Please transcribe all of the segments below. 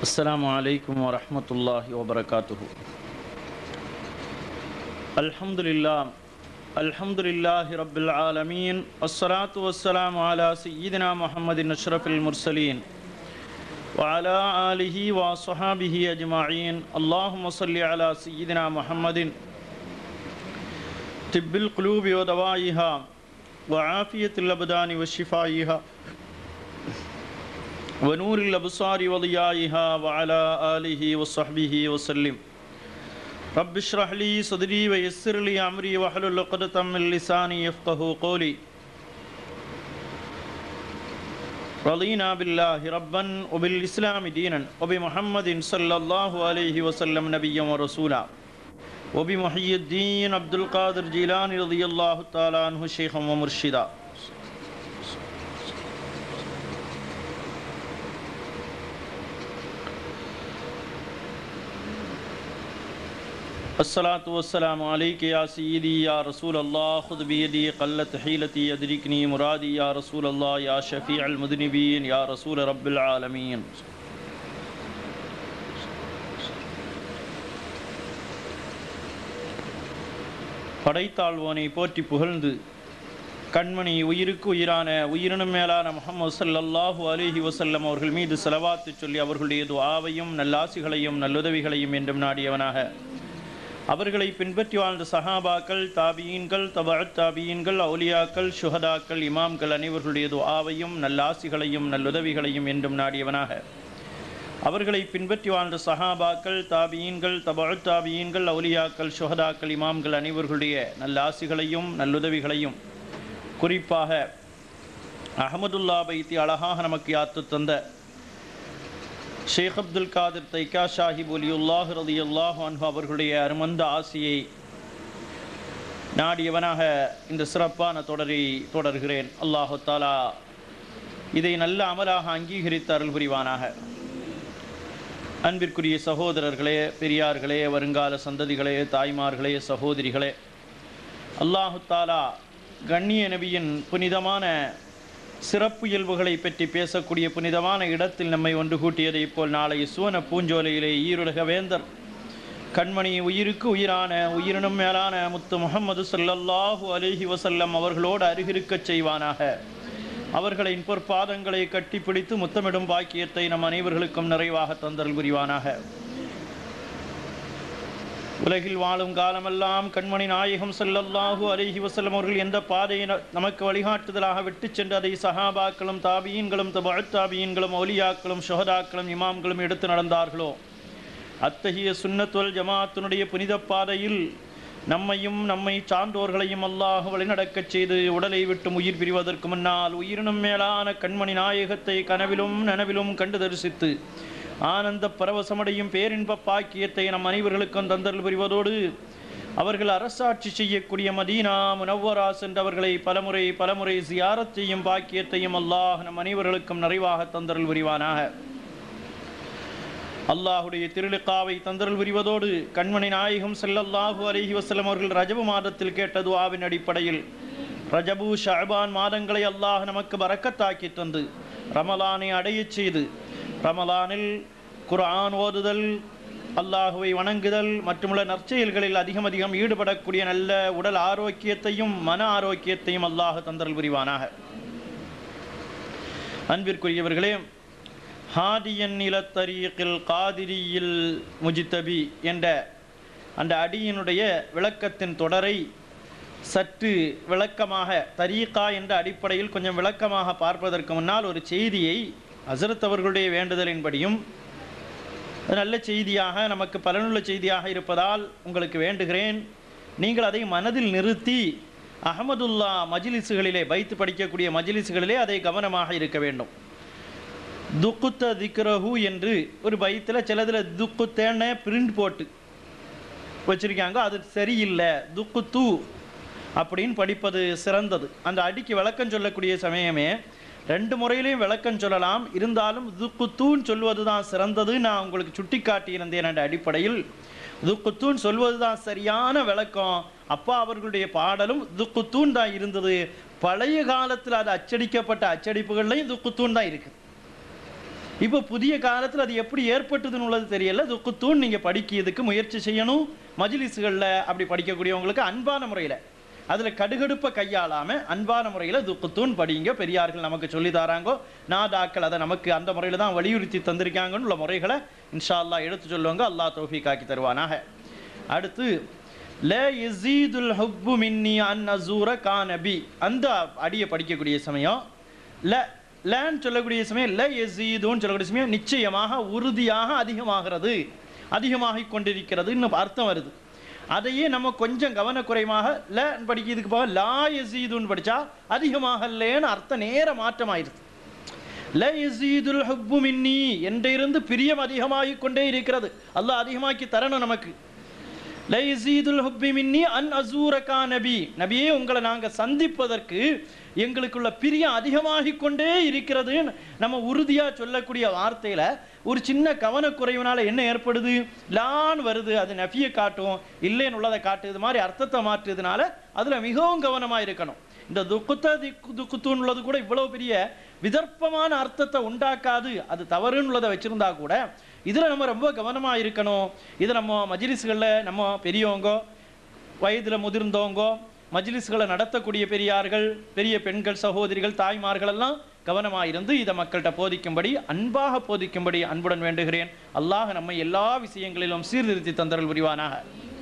السلام عليكم ورحمة الله وبركاته الحمد لله الحمد لله رب العالمين والصلاة والسلام على سيدنا محمد أشرف المرسلين وعلى آله وصحابه أجمعين اللهم صل على سيدنا محمد طب القلوب ودوائها وعافية الأبدان وشفائها ونور الأبصار وضيائها وعلى آله وصحبه وسلم رب اشرح لي صدري ويسر لي أمري واحلل عقدة من لساني يفقه قولي رضينا بالله ربا وبالإسلام دينا وبمحمد صلى الله عليه وسلم نبيا ورسولا وبمحي الدين عبد القادر جيلاني رضي الله تعالى عنه شيخا ومرشدا الصلاة والسلام عليك يا سيدي يا رسول الله خذ بيدي قلت حيلتي يدركني مرادي يا رسول الله يا شفيع المذنبين يا رسول رب العالمين படைத்தாழ்வோனை போற்றி புகழ்ந்து கண்மணி உயிருக்கு உயிரான உயிரினும் மேலான முகமது ஸல்லல்லாஹு அலைஹி வஸல்லம் அவர்கள் மீது செலவாத்து சொல்லி அவர்களுடைய துஆவையும் நல்லாசிகளையும் நல்லுதவிகளையும் என்றும் நாடியவனாக அவர்களை பின்பற்றி வாழ்ந்த சஹாபாக்கள் தாபியீன்கள் தபஅத் தாபியீன்கள் அவுலியாக்கள் சுஹதாக்கள் இமாம்கள் அனைவர்களுடைய துஆவையும் நல்லாசிகளையும் நல்லுதவிகளையும் என்றும் நாடியவனாக அவர்களை பின்பற்றி வாழ்ந்த சஹாபாக்கள் தாபியீன்கள் தபஅத் தாபியீன்கள் அவுலியாக்கள் சுஹதாக்கள் இமாம்கள் அனைவர்களுடைய நல்லாசிகளையும் நல்லுதவிகளையும் குறிப்பாக அகமதுல்லா பைத்தி அழகாக நமக்கு யாத்து தந்த ஷேக் அப்துல் காதிர் தைக்கா ஷாஹிப் ஒலியுல்லாஹ் ரதியுல்லாஹ் அன்ஹு அவர்களுடைய அருமந்த ஆசியை நாடியவனாக இந்த சிறப்பான தொடரை தொடர்கிறேன் அல்லாஹு தாலா இதை நல்ல அமலாக அங்கீகரித்து அருள் புரிவானாக அன்பிற்குரிய சகோதரர்களே பெரியார்களே வருங்கால சந்ததிகளே தாய்மார்களே சகோதரிகளே அல்லாஹு தாலா கண்ணிய நபியின் புனிதமான சிறப்பு இயல்புகளை பற்றி பேசக்கூடிய புனிதமான இடத்தில் நம்மை ஒன்று கூட்டியதைப் போல் நாளை சுவன பூஞ்சோலையிலே ஈருலக வேந்தர் கண்மணி உயிருக்கு உயிரான உயிரினும் மேலான முத்து முகமது ஸல்லல்லாஹு அலைஹி வஸல்லம் அவர்களோடு அருகிருக்கச் செய்வானாக அவர்களின் பொற்பாதங்களை கட்டிப்பிடித்து முத்தமிடும் பாக்கியத்தை நம் அனைவர்களுக்கும் நிறைவாக தந்தல் புரிவானாக உலகில் வாழும் காலமெல்லாம் கண்மணி நாயகம் ஸல்லல்லாஹு அலைஹி வஸல்லம் அவர்கள் எந்த பாதையை ந- நமக்கு வழிகாட்டுதலாக விட்டு சென்று அதை சஹாபாக்களும் தாபியீன்களும் தபஅத் தாபியீன்களும் ஒலியாக்களும் ஷுஹதாக்களும் இமாம்களும் எடுத்து நடந்தார்களோ அத்தகைய சுன்னத்துவல் ஜமாத்தினுடைய புனித பாதையில் நம்மையும் நம்மை சார்ந்தோர்களையும் அல்லாஹ் வழிநடக்கச் செய்து உடலை விட்டு உயிர் பிரிவதற்கு முன்னால் உயிரினும் மேலான கண்மணி நாயகத்தை கனவிலும் நனவிலும் கண்டு தரிசித்து ஆனந்த பரவசமடையும் பேரின்ப பாக்கியத்தை நம் அனைவர்களுக்கும் தந்தல் புரிவதோடு அவர்கள் அரசாட்சி செய்யக்கூடிய மதீனா முனவ்வரா சென்றவர்களை பலமுறை பலமுறை சியாரத் செய்யும் பாக்கியத்தையும் அல்லாஹ் நம் அனைவர்களுக்கும் நிறைவாக தந்தல் புரிவானாக அல்லாஹுடைய திருளிக்காவை தந்தரல் விரிவதோடு கண்மணி நாயகம் ஸல்லல்லாஹு அலைஹி வஸல்லம் அவர்கள் ரஜபு மாதத்தில் கேட்ட துஆவின் அடிப்படையில் ரஜபு ஷஅபான் மாதங்களை அல்லாஹ் நமக்கு பரக்கத்தாக்கி தந்து ரமலானை அடையச் செய்து ரமலானில் குர்ஆன் ஓதுதல் அல்லாஹுவை வணங்குதல் மற்றுமுள்ள நற்செயல்களில் அதிகம் அதிகம் ஈடுபடக்கூடிய நல்ல உடல் ஆரோக்கியத்தையும் மன ஆரோக்கியத்தையும் அல்லாஹ் தந்தரல் புரிவானாக அன்பிற்குரியவர்களே ஹாதியன் நிலத்தரீக்கில் காதிரியில் முஜித்தபி என்ற அந்த அடியினுடைய விளக்கத்தின் தொடரை சற்று விளக்கமாக தரீகா என்ற அடிப்படையில் கொஞ்சம் விளக்கமாக பார்ப்பதற்கு முன்னால் ஒரு செய்தியை ஹசரத் அவர்களுடைய வேண்டுதலின்படியும் அது நல்ல செய்தியாக நமக்கு பலனுள்ள செய்தியாக இருப்பதால் உங்களுக்கு வேண்டுகிறேன் நீங்கள் அதை மனதில் நிறுத்தி அகமதுல்லா மஜ்லிஸுகளிலே வைத்து படிக்கக்கூடிய மஜ்லிஸுகளிலே அதை கவனமாக இருக்க வேண்டும் துக்குத்த திக்ரஹு என்று ஒரு பைத்தில் சிலதில் துக்குத்தேன்னு பிரிண்ட் போட்டு வச்சிருக்காங்க அது சரியில்லை துக்குத்து அப்படின்னு படிப்பது சிறந்தது அந்த அடிக்கு விளக்கம் சொல்லக்கூடிய சமயமே ரெண்டு முறையிலையும் விளக்கம் சொல்லலாம் இருந்தாலும் துக்குத்தூன்னு சொல்வது தான் சிறந்தது நான் உங்களுக்கு சுட்டி காட்டியிருந்தேன் என்ற அடிப்படையில் துக்குத்தூன் சொல்வது தான் சரியான விளக்கம் அப்பா அவர்களுடைய பாடலும் துக்குத்தூன் தான் இருந்தது பழைய காலத்தில் அது அச்சடிக்கப்பட்ட அச்சடிப்புகள்லையும் துக்குத்தூன் தான் இருக்குது இப்போ புதிய காலத்தில் அது எப்படி ஏற்பட்டதுன்னு உள்ளது தெரியல துக்குத்தூன் நீங்கள் படிக்கிறதுக்கு முயற்சி செய்யணும் மஜ்லிஸ்களில் அப்படி படிக்கக்கூடியவங்களுக்கு அன்பான முறையில் அதில் கடுகடுப்பை கையாளாமல் அன்பான முறையில் துக்குத்தூன் படிங்க பெரியார்கள் நமக்கு சொல்லி தராங்கோ நாதாக்கள் அதை நமக்கு அந்த முறையில் தான் வலியுறுத்தி தந்திருக்காங்கன்னு உள்ள முறைகளை இன்ஷா அல்லாஹ் எடுத்து சொல்லுவாங்க அல்லாஹ் தௌஃபீக் தருவானாக அடுத்து ல யஸீதுல் ஹுப்பு மின்னி அன் அசூர கானபி அந்த அடியை படிக்கக்கூடிய சமயம் ல லன்னு சொல்லக்கூடிய சமயம் ல யஸீதுன்னு சொல்லக்கூடிய சமயம் நிச்சயமாக உறுதியாக அதிகமாகிறது அதிகமாகிக் கொண்டிருக்கிறதுன்னு அர்த்தம் வருது அதையே நம்ம கொஞ்சம் கவனக்குறைவாக ல படிக்கிறதுக்கு போக லா யஸீதுன்னு படிச்சா அதிகமாகலேன்னு அர்த்தம் நேர மாற்றமாயிருது ல யஸீதுல் ஹுப்பு மின்னி என்றிருந்து பிரியம் அதிகமாகிக் கொண்டே இருக்கிறது அல்லாஹ் அதிகமாக்கி தரணும் நமக்கு லைசீதுல் ஹுப்பி மின்னி அன் அசூரகா நபி நபியே உங்களை நாங்கள் சந்திப்பதற்கு எங்களுக்குள்ள பிரியம் அதிகமாகிக் கொண்டே இருக்கிறது நம்ம உறுதியாக சொல்லக்கூடிய வார்த்தையில் ஒரு சின்ன கவனக்குறைவினால என்ன ஏற்படுது லான் வருது அது நபியை காட்டும் இல்லைன்னு உள்ளதை காட்டுது மாதிரி அர்த்தத்தை மாற்றுறதுனால அதில் மிகவும் கவனமாக இருக்கணும் இந்த துக்குத்த திக்கு துக்குத்துன்னு உள்ளது கூட இவ்வளவு பெரிய விதர்ப்பமான அர்த்தத்தை உண்டாக்காது அது தவறுன்னு உள்ளதை வச்சிருந்தா கூட இதில் நம்ம ரொம்ப கவனமாக இருக்கணும் இது நம்ம மஜ்லிஸ்களில் நம்ம பெரியவங்க வயதில் முதிர்ந்தவங்க மஜ்லிஸ்களை நடத்தக்கூடிய பெரியார்கள் பெரிய பெண்கள் சகோதரிகள் தாய்மார்கள் எல்லாம் கவனமாக இருந்து இதை மக்கள்கிட்ட போதிக்கும்படி அன்பாக போதிக்கும்படி அன்புடன் வேண்டுகிறேன் அல்லாஹ் நம்மை எல்லா விஷயங்களிலும் சீர்திருத்தி தந்தரல் புரிவானாக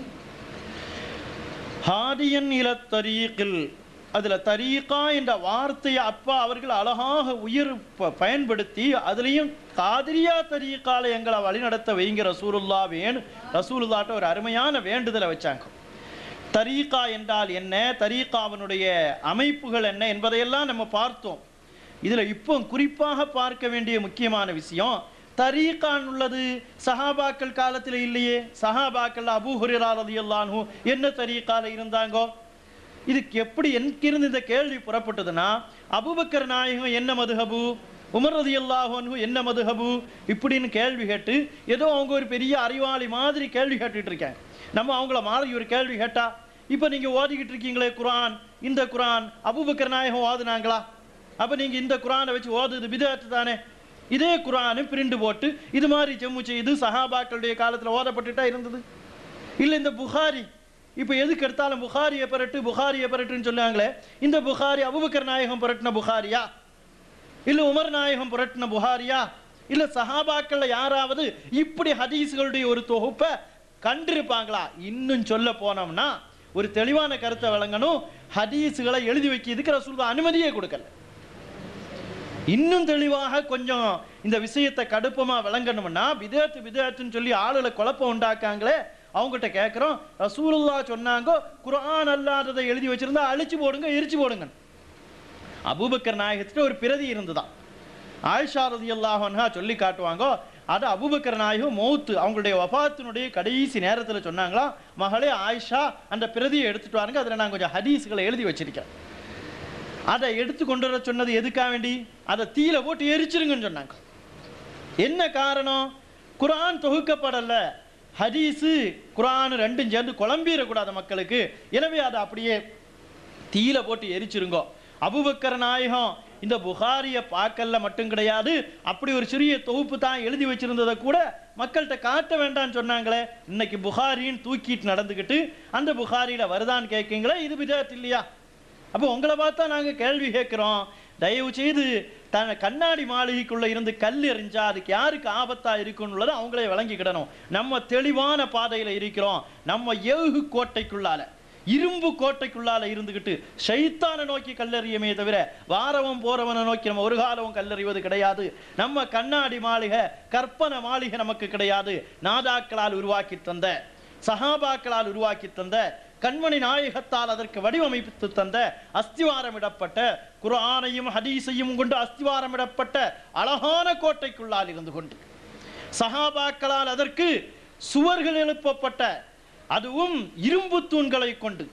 ஹாதியன் இல தரீக்கில் அதில் தரீகா என்ற வார்த்தையை அப்பா அவர்கள் அழகாக உயிர் ப- பயன்படுத்தி அதுலேயும் காதிரியா தரீக்கால எங்களை வழிநடத்த வைங்க ரசூலுல்லா வேணு ரசூலுல்லாட்ட ஒரு அருமையான வேண்டுதலை வச்சாங்க தரீகா என்றால் என்ன தரீகாவினுடைய அமைப்புகள் என்ன என்பதையெல்லாம் நம்ம பார்த்தோம் இதில் இப்போ குறிப்பாக பார்க்க வேண்டிய முக்கியமான விஷயம் தரீகான் உள்ளது சஹாபாக்கள் காலத்தில் இல்லையே சஹாபாக்கள் அபூ ஹுரைரா ரலியல்லாஹு என்ன தரீகால இருந்தாங்கோ இதுக்கு எப்படி என்கிருந்து இந்த கேள்வி புறப்பட்டதுன்னா அபூபக்கர் நாயகம் என்ன மதுஹபு உமர் ரலியல்லாஹு அன்ஹு என்ன மதுஹபு இப்படின்னு கேள்வி கேட்டு ஏதோ அவங்க ஒரு பெரிய அறிவாளி மாதிரி கேள்வி கேட்டுட்டு இருக்காங்க நம்ம அவங்கள மாதிரி ஒரு கேள்வி கேட்டா இப்போ நீங்க ஓதிக்கிட்டு இருக்கீங்களே குர்ஆன் இந்த குர்ஆன் அபூபக்கர் நாயகம் ஓதுனாங்களா அப்ப நீங்க இந்த குர்ஆனை வச்சு ஓதுது பிதாத்து தானே இதே குர்ஆனு பிரிண்ட் போட்டு இது மாதிரி ஜம்மு செய்து சஹாபாக்களுடைய காலத்துல ஓதப்பட்டுட்டா இருந்தது இல்ல இந்த புகாரி இப்போ எதுக்கு எடுத்தாலும் புகாரியை பெறட்டு புகாரியை பெறட்டுன்னு சொல்லுவாங்களே இந்த புகாரி அபுபக்கர் நாயகம் புரட்டின புகாரியா இல்ல உமர் நாயகம் புரட்டின புகாரியா இல்ல சஹாபாக்கள்ல யாராவது இப்படி ஹதீஸ்களுடைய ஒரு தொகுப்பை கண்டிருப்பாங்களா இன்னும் சொல்ல போனோம்னா ஒரு தெளிவான கருத்தை வழங்கணும் ஹதீஸுகளை எழுதி வைக்கிறதுக்கு ரசூல் அனுமதியே கொடுக்கல இன்னும் தெளிவாக கொஞ்சம் இந்த விஷயத்தை கடுப்பமா விளங்கணும்னா விதேத்து விதேத்துன்னு சொல்லி ஆளுல குழப்பம் உண்டாக்காங்களே அவங்ககிட்ட கேட்குறோம் ரசூலுல்லா சொன்னாங்க குர்ஆன் அல்லாததை எழுதி வச்சிருந்தா அழிச்சு போடுங்க எரிச்சு போடுங்க அபூபக்கர் நாயகத்திட்ட ஒரு பிரதி இருந்துதான் ஆயிஷா ரலியல்லாஹு அன்ஹா சொல்லி காட்டுவாங்க அது அபூபக்கர் நாயகம் மௌத்து அவங்களுடைய வஃபாத்தினுடைய கடைசி நேரத்தில் சொன்னாங்களா மகளே ஆயிஷா அந்த பிரதியை எடுத்துட்டு வாருங்க அதில் நான் கொஞ்சம் ஹதீஸ்களை எழுதி வச்சிருக்கேன் அதை எடுத்து கொண்டு வர சொன்னது எதுக்காக வேண்டி அதை தீயில போட்டு எரிச்சிருங்கன்னு சொன்னாங்க என்ன காரணம் குர்ஆன் தொகுக்கப்படல ஹதீஸு குர்ஆன் ரெண்டும் சேர்ந்து குழம்பிடக்கூடாது மக்களுக்கு எனவே அதை அப்படியே தீயில போட்டு எரிச்சிருங்கோ அபுபக்கர் நாயகம் இந்த புகாரியை பார்க்கல மட்டும் கிடையாது அப்படி ஒரு சிறிய தொகுப்பு தான் எழுதி வச்சிருந்ததை கூட மக்கள்கிட்ட காட்ட வேண்டாம்னு சொன்னாங்களே இன்னைக்கு புகாரின்னு தூக்கிட்டு நடந்துக்கிட்டு அந்த புகாரியில வருதான்னு கேட்கீங்களே இது விதத்து இல்லையா அப்போ உங்களை பார்த்தா நாங்கள் கேள்வி கேட்குறோம் தயவு செய்து தன் கண்ணாடி மாளிகைக்குள்ள இருந்து கல் எறிஞ்சா அதுக்கு யாருக்கு ஆபத்தா இருக்குன்னு அவங்களே விளங்கிக்கிடணும் நம்ம தெளிவான பாதையில இருக்கிறோம் நம்ம ஏகு கோட்டைக்குள்ளால இரும்பு கோட்டைக்குள்ளால இருந்துகிட்டு ஷைத்தானை நோக்கி கல்லறியமே தவிர வாரவன் போறவனை நோக்கி நம்ம ஒரு காலமும் கல்லறிவது கிடையாது நம்ம கண்ணாடி மாளிகை கற்பனை மாளிகை நமக்கு கிடையாது நாதாக்களால் உருவாக்கி தந்த சஹாபாக்களால் உருவாக்கி தந்த கண்மணி நாயகத்தால் அதற்கு வடிவமைத்து தந்த அஸ்திவாரமிடப்பட்ட குர்ஆனையும் ஹதீஸையும் கொண்டு அஸ்திவாரமிடப்பட்ட அழகான கோட்டைக்குள்ளால் இருந்து கொண்டு சஹாபாக்களால் அதற்கு சுவர்கள் எழுப்பப்பட்ட அதுவும் இரும்பு தூண்களை கொண்டு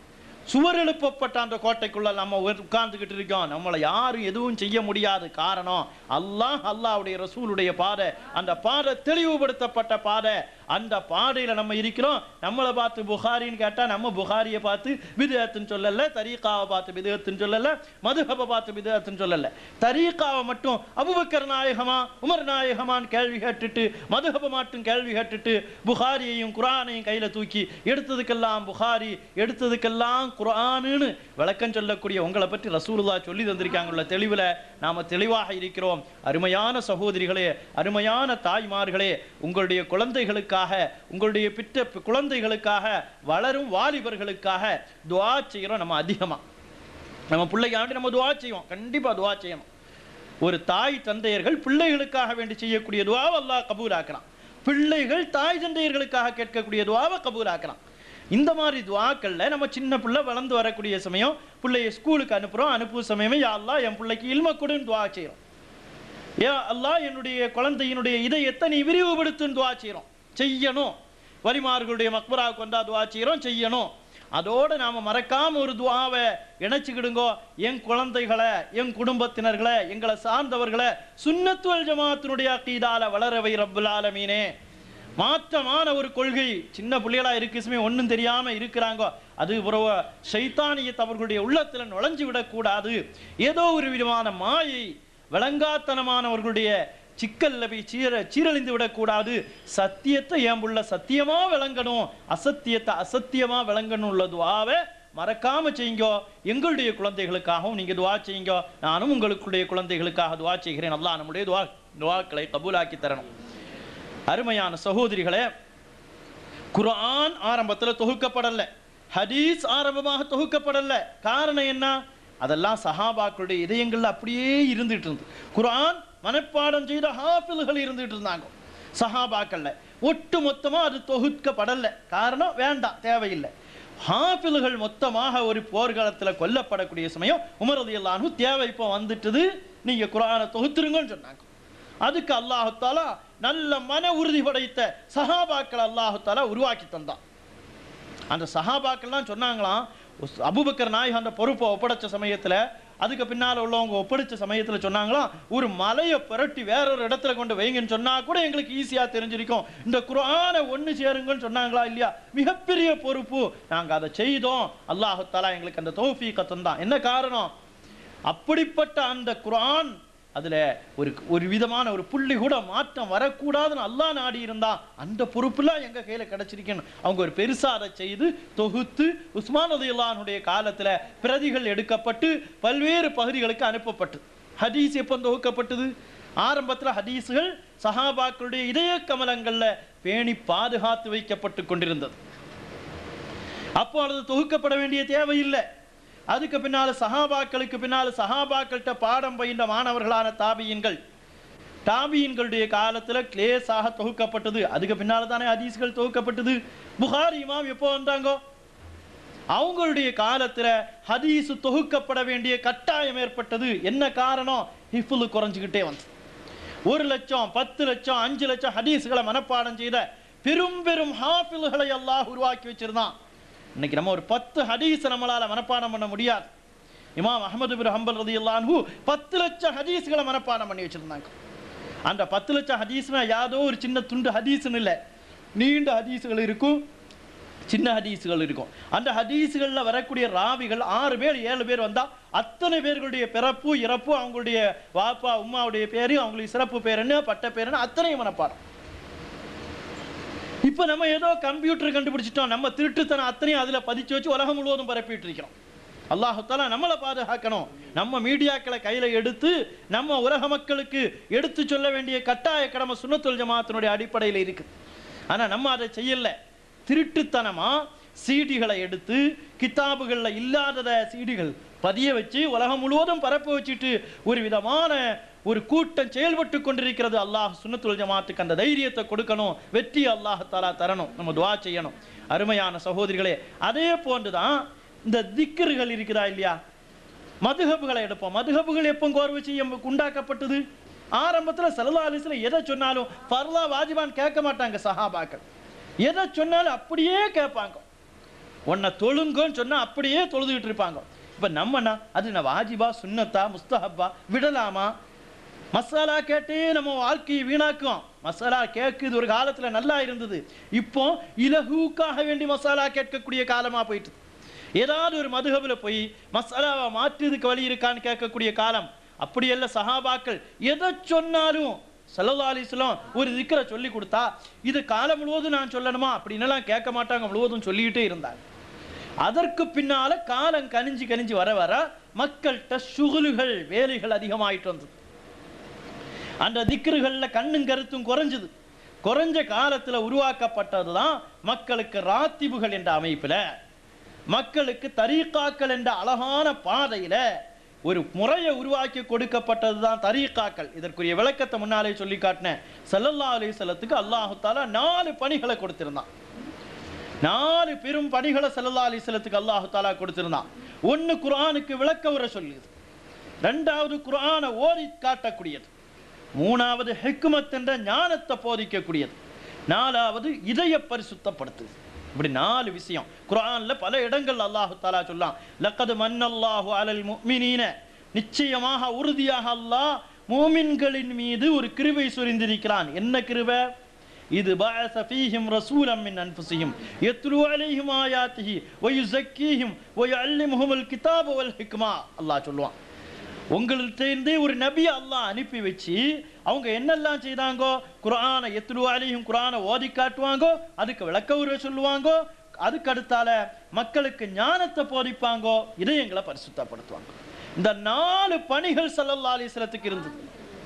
சுவர் எழுப்பப்பட்ட அந்த கோட்டைக்குள்ள நம்ம உட்கார்ந்துகிட்டு இருக்கோம் நம்மளை யாரும் எதுவும் செய்ய முடியாது காரணம் அல்லாஹ் அல்லாஹ்வுடைய ரசூலுடைய பாதை அந்த பாதை தெளிவுபடுத்தப்பட்ட பாதை அந்த பாதையில நம்ம இருக்கிறோம் நம்மளை பார்த்து புகாரின்னு கேட்டா நம்ம புகாரியை பார்த்து விதத்துன்னு சொல்லல தரீகாவை பார்த்து விதத்துன்னு சொல்லல மதுஹபை பார்த்து விதத்துன்னு சொல்லல தரீகாவை மட்டும் அபுபக்கர் நாயகமா உமர் நாயகமான்னு கேள்வி கேட்டுட்டு மதுஹபை மட்டும் கேள்வி கேட்டுட்டு புகாரியையும் குரானையும் கையில தூக்கி எடுத்ததுக்கெல்லாம் புகாரி எடுத்ததுக்கெல்லாம் குர்ஆனுன்னு விளக்கம் சொல்லக்கூடிய உங்களை பற்றி ரசூலுல்லாஹ் சொல்லி தந்திருக்காங்கல்ல தெளிவுல நாம தெளிவாக இருக்கிறோம் அருமையான சகோதரிகளே அருமையான தாய்மார்களே உங்களுடைய குழந்தைகளுக்காக உங்களுடைய பிட்ட குழந்தைகளுக்காக வளரும் வாலிபர்களுக்காக துஆ செய்கிறோம் நம்ம அதிகமா நம்ம பிள்ளைக்காண்டி நம்ம துஆ செய்வோம் கண்டிப்பா துஆ செய்யணும் ஒரு தாய் தந்தையர்கள் பிள்ளைகளுக்காக வேண்டி செய்யக்கூடிய துவாவை அல்லாஹ் கபூலாக்குறான் பிள்ளைகள் தாய் தந்தையர்களுக்காக கேட்கக்கூடிய துவாவை கபூலாக்குறான் இந்த மாதிரி துவாக்கள்ல நம்ம சின்ன பிள்ளை வளர்ந்து வரக்கூடிய சமயம் பிள்ளைய ஸ்கூலுக்கு அனுப்புறோம் அனுப்பும் சமயமே யா அல்லாஹ் என் பிள்ளைக்கு இல்ம கொடுன்னு துவா செய்கிறோம் ஏ அல்லாஹ் என்னுடைய குழந்தையினுடைய இதயத்தை நீ விரிவுபடுத்துன்னு துவா செய்கிறோம் செய்யணும் வலிமார்களுடைய மக்பராவுக்கு வந்தா துவா செய்கிறோம் செய்யணும் அதோட நாம மறக்காம ஒரு துவாவை இணைச்சுக்கிடுங்கோ என் குழந்தைகளை என் குடும்பத்தினர்களை எங்களை சார்ந்தவர்களை சுன்னத்துவல் ஜமாத்தினுடைய அக்கீதால வளரவை ரப்புல் ஆலமீனே மாற்றமான ஒரு கொள்கை சின்ன பிள்ளைகளா இருக்கு சுமே ஒன்றும் தெரியாம இருக்கிறாங்க அது பிறகு சைத்தானியத்தை அவர்களுடைய உள்ளத்துல நுழைஞ்சு விடக்கூடாது ஏதோ ஒரு விதமான மாயை விளங்காத்தனமானவர்களுடைய சிக்கல்ல போய் சீர சீரழிந்து விடக்கூடாது சத்தியத்தை என் புள்ள சத்தியமா விளங்கணும் அசத்தியத்தை அசத்தியமா விளங்கணும் உள்ள துவாவை மறக்காம செய்யுங்கோ எங்களுடைய குழந்தைகளுக்காகவும் நீங்க துவா செய்யுங்க நானும் உங்களுடைய குழந்தைகளுக்காக துவா செய்கிறேன் அல்லாஹ் நம்முடைய துவா துவாக்களை கபூலாக்கி தரணும் அருமையான சகோதரிகளே குர்ஆன் ஆரம்பத்துல தொகுக்கப்படல ஹதீஸ் ஆரம்பமாக தொகுக்கப்படல காரணம் என்ன அதெல்லாம் சஹாபாக்களுடைய இதயங்கள்ல அப்படியே இருந்துட்டு இருந்து குர்ஆன் மனப்பாடம் செய்த ஹாஃபில்கள் இருந்துட்டு இருந்தாங்க சஹாபாக்கள்ல ஒட்டு மொத்தமா அது தொகுக்கப்படல காரணம் வேண்டாம் தேவையில்லை ஹாஃபில்கள் மொத்தமாக ஒரு போர்க்காலத்துல கொல்லப்படக்கூடிய சமயம் உமர் ரலியல்லாஹு தேவை இப்போ வந்துட்டுது நீங்க குர்ஆனை தொகுத்துருங்கன்னு சொன்னாங்க அதுக்கு அல்லாஹு தாலா நல்ல மன உறுதி படைத்த சஹாபாக்கள் அல்லாஹு தாலா உருவாக்கி தந்தான் அந்த சஹாபாக்கள்லாம் சொன்னாங்களாம் உஸ்- அபூபக்கர் நாயகம் அந்த பொறுப்பை ஒப்படைச்ச சமயத்துல அதுக்கு பின்னால உள்ளவங்க ஒப்படைச்ச சமயத்துல சொன்னாங்களாம் ஒரு மலையை புரட்டி வேற ஒரு இடத்துல கொண்டு வைங்கன்னு சொன்னா கூட எங்களுக்கு ஈஸியா தெரிஞ்சிருக்கும் இந்த குர்ஆனை ஒண்ணு சேருங்கன்னு சொன்னாங்களா இல்லையா மிகப்பெரிய பொறுப்பு நாங்க அதை செய்தோம் அல்லாஹு தாலா எங்களுக்கு அந்த தௌஃபீக்கை தந்தான் என்ன காரணம் அப்படிப்பட்ட அந்த குர்ஆன் அதுல ஒரு ஒரு விதமான ஒரு புள்ளி கூட மாற்றம் வரக்கூடாதுன்னு அல்லாஹ் நாடி இருந்தா அந்த பொறுப்புலாம் எங்க கையில கிடைச்சிருக்கணும் அவங்க ஒரு பெருசா அதை செய்து தொகுத்து உஸ்மான் ரலியல்லாஹுடைய காலத்துல பிரதிகள் எடுக்கப்பட்டு பல்வேறு பகுதிகளுக்கு அனுப்பப்பட்டது ஹதீஸ் எப்போ தொகுக்கப்பட்டது ஆரம்பத்துல ஹதீஸ்கள் சஹாபாக்களுடைய இதய கமலங்கள்ல பேணி பாதுகாத்து வைக்கப்பட்டு கொண்டிருந்தது அப்போ அது தொகுக்கப்பட வேண்டிய தேவையில்லை அதுக்கு பின்னால சஹாபாக்களுக்கு பின்னால சஹாபாக்கள்கிட்ட பாடம் பயின்ற மாணவர்களான தாபியன்கள் தாபியன்களுடைய காலத்துல கிளேஸாக தொகுக்கப்பட்டது அதுக்கு பின்னால தானே ஹதீஸ்கள் தொகுக்கப்பட்டது புகாரி இமாம் எப்போ வந்தாங்க அவங்களுடைய காலத்துல ஹதீஸ் தொகுக்கப்பட வேண்டிய கட்டாயம் ஏற்பட்டது என்ன காரணம் ஹிஃபுல் குறைஞ்சுக்கிட்டே வந்து ஒரு லட்சம் பத்து லட்சம் அஞ்சு லட்சம் ஹதீஸ்களை மனப்பாடம் செய்த பெரும் பெரும் ஹாஃபில்களை அல்லாஹ் உருவாக்கி வச்சிருந்தான் இன்னைக்கு நம்ம ஒரு பத்து ஹதீஸ் நம்மளால மனப்பாடம் பண்ண முடியாது இமாம் அஹமது பின் ஹம்பல் ரதியல்லாஹு பத்து லட்சம் ஹதீஸ்களை மனப்பாடம் பண்ணி வச்சிருந்தாங்க அந்த பத்து லட்சம் ஹதீஸ்னா யாதோ ஒரு சின்ன துண்டு ஹதீஸ்னு இல்லை நீண்ட ஹதீஸ்கள் இருக்கும் சின்ன ஹதீஸுகள் இருக்கும் அந்த ஹதீஸுகளில் வரக்கூடிய ராவிகள் ஆறு பேர் ஏழு பேர் வந்தா அத்தனை பேர்களுடைய பிறப்பு இறப்பு அவங்களுடைய வாப்பா உம்மாவுடைய பேரு அவங்களுக்கு சிறப்பு பேர் என்ன பட்ட பேர் என்ன அத்தனையும் மனப்பாடம் இப்போ நம்ம ஏதோ கம்ப்யூட்டர் கண்டுபிடிச்சிட்டோம் நம்ம திருட்டுத்தனம் அத்தனையும் அதில் பதிச்சு வச்சு உலகம் முழுவதும் பரப்பிட்டு இருக்கிறோம் அல்லாஹால நம்மளை பாதுகாக்கணும் நம்ம மீடியாக்களை கையில எடுத்து நம்ம உலக மக்களுக்கு எடுத்து சொல்ல வேண்டிய கட்டாய கடமை சுன்னத்துல் ஜமாத்தினுடைய அடிப்படையில் இருக்கு ஆனா நம்ம அதை செய்யல திருட்டுத்தனமா சீடிகளை எடுத்து கிதாபுகள்ல இல்லாதத சீடிகள் பதிய வச்சு உலகம் முழுவதும் பரப்ப வச்சுட்டு ஒரு விதமான ஒரு கூட்டம் செயல்பட்டு கொண்டிருக்கிறது அல்லாஹ் சுன்னத்துல் ஜமாத்துக்கு அந்த தைரியத்தை கொடுக்கணும் வெற்றி அல்லாஹ் தாலா தரணும் நம்ம துவா செய்யணும் அருமையான சகோதரிகளே அதே போன்றுதான் இந்த திக்கர்கள் இருக்குதா இல்லையா மதுஹபுகளை எடுப்போம் மதுஹபுகள் எப்போ கோர்வை செய்ய உண்டாக்கப்பட்டது ஆரம்பத்துல சல்லா அலிஸ்ல எதை சொன்னாலும் ஃபர்லா வாஜிபான் கேட்க மாட்டாங்க சஹாபாக்கள் எதை சொன்னாலும் அப்படியே கேட்பாங்க உன்னை தொழுங்கன்னு சொன்னா அப்படியே தொழுதுகிட்டு இருப்பாங்க இப்ப நம்மனா அது என்ன வாஜிபா சுன்னத்தா முஸ்தஹப்பா விடலாமா மசாலா கேட்டே நம்ம வாழ்க்கையை வீணாக்கும் மசாலா கேட்குது ஒரு காலத்துல நல்லா இருந்தது இப்போ இலகுக்காக வேண்டி மசாலா கேட்கக்கூடிய காலமா போயிட்டு ஏதாவது ஒரு மதுகபில் போய் மசாலாவை மாற்றுறதுக்கு வழி இருக்கான்னு கேட்கக்கூடிய காலம் அப்படி அல்ல சஹாபாக்கள் எதை சொன்னாலும் சல்லல்லா அலிஸ்லாம் ஒரு திக்கரை சொல்லி கொடுத்தா இது காலம் முழுவதும் நான் சொல்லணுமா அப்படின்னெல்லாம் கேட்க மாட்டாங்க முழுவதும் சொல்லிக்கிட்டே இருந்தாங்க அதற்கு பின்னால காலம் கனிஞ்சு கனிஞ்சு வர வர மக்கள்கிட்ட சுகுலுகள் வேலைகள் அதிகமாயிட்டு வந்தது அந்த திக்ருகள்ல கண்ணும் கருத்தும் குறைஞ்சது குறைஞ்ச காலத்துல உருவாக்கப்பட்டது தான் மக்களுக்கு ராத்திபுகள் என்ற அமைப்புல மக்களுக்கு தரீக்காக்கள் என்ற அழகான பாதையில ஒரு முறையை உருவாக்கி கொடுக்கப்பட்டது தான் தரீக்காக்கள் இதற்குரிய விளக்கத்தை முன்னாலே சொல்லி காட்டினேன் ஸல்லல்லாஹு அலைஹி வஸல்லத்துக்கு அல்லாஹு தாலா நாலு பணிகளை கொடுத்திருந்தான் நாலு பெரும் பணிகளை ஸல்லல்லாஹு அலைஹி வஸல்லத்துக்கு அல்லாஹு தாலா கொடுத்திருந்தான் ஒன்னு குர்ஆனுக்கு விளக்க உரை சொல்லுது ரெண்டாவது குர்ஆனை ஓதி காட்டக்கூடியது மூணாவது ஹிக்மத் என்ற ஞானத்தை போதிக்கக்கூடியது நாலாவது இதய பரிசுத்தப்படுத்துது இப்படி நாலு விஷயம் குர்ஆன்ல பல இடங்கள் அல்லாஹு தாலா சொல்லாம் லக்கது மன்னல்லாஹு அலல் முஃமினீன நிச்சயமாக உறுதியாக அல்லாஹ் மூமின்களின் மீது ஒரு கிருபை சொரிந்திருக்கிறான் என்ன கிருபை இது பஅஸ ஃபீஹிம் ரசூலம் மின் அன்ஃபுஸிஹிம் யத்லு அலைஹிம் ஆயாத்திஹி வ யுஸக்கீஹிம் வ யுஅல்லிமுஹுமுல் கிதாப வல் ஹிக்மா அல்லாஹ் சொல்லுவான் உங்கள்கிட்டேருந்தே ஒரு நபி அல்லாஹ் அனுப்பி வச்சு அவங்க என்னெல்லாம் செய்தாங்கோ குர்ஆனை எத்துலு அலையும் குர்ஆனை ஓதி காட்டுவாங்கோ அதுக்கு விளக்க உரை சொல்லுவாங்கோ அதுக்கு அடுத்தால மக்களுக்கு ஞானத்தை போதிப்பாங்கோ இதயங்களை பரிசுத்தப்படுத்துவாங்க இந்த நாலு பணிகள் ஸல்லல்லாஹு அலைஹி வஸல்லத்துக்கு இருந்தது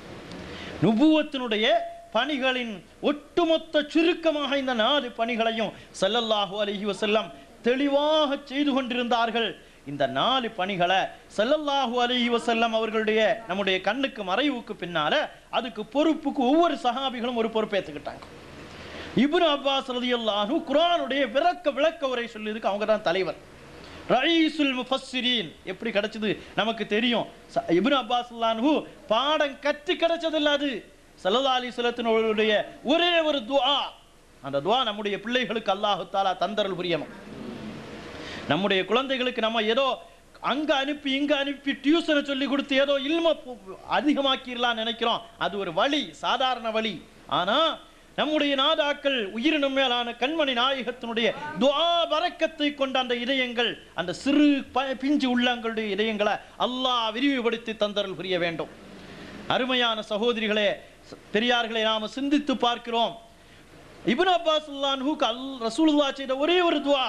நுபுவத்தினுடைய பணிகளின் ஒட்டுமொத்த சுருக்கமாக இந்த நாலு பணிகளையும் ஸல்லல்லாஹு அலைஹி வஸல்லம் தெளிவாக செய்து கொண்டிருந்தார்கள் இந்த நாலு பணிகளை ஸல்லல்லாஹு அலைஹி வஸல்லம் அவர்களுடைய நம்முடைய கண்ணுக்கு மறைவுக்கு பின்னால அதுக்கு பொறுப்புக்கு ஒவ்வொரு சஹாபிகளும் ஒரு பொறுப்பேற்றுக்கிட்டாங்க இப்னு அப்பாஸ் ரலியல்லாஹு குர்ஆனுடைய விளக்க விளக்க உரை சொல்லியதுக்கு அவங்க தான் தலைவர் ரயீசுல் முஃபஸ்ஸிரீன் எப்படி கிடைச்சது நமக்கு தெரியும் ச- இப்னு அப்பாஸ் ரலியல்லாஹு பாடம் கற்று கிடைச்சது இல்ல அது ஸல்லல்லாஹு அலைஹி வஸல்லத்தினுடைய ஒரே ஒரு துஆ அந்த துஆ நம்முடைய பிள்ளைகளுக்கு அல்லாஹு தஆலா தந்தரல் புரியணும் நம்முடைய குழந்தைகளுக்கு நம்ம ஏதோ அங்க அனுப்பி இங்க அனுப்பி டியூஷனை சொல்லி கொடுத்து ஏதோ இல்ம பு- அதிகமாக்கிடலாம் நினைக்கிறோம் அது ஒரு வழி சாதாரண வழி ஆனா நம்முடைய நாதாக்கள் உயிரினும் மேலான கண்மணி நாயகத்தினுடைய துஆ பரக்கத்தை கொண்ட அந்த இதயங்கள் அந்த சிறு ப- பிஞ்சு உள்ளங்களுடைய இதயங்களை அல்லாஹ் விரிவுபடுத்தி தந்தரல் புரிய வேண்டும் அருமையான சகோதரிகளே ச- பெரியார்களை நாம சிந்தித்து பார்க்கிறோம் இப்னு அப்பாஸ் அல்லாஹ்வுக்கு அல் ரசூலுல்லாஹ் செய்த ஒரே ஒரு துஆ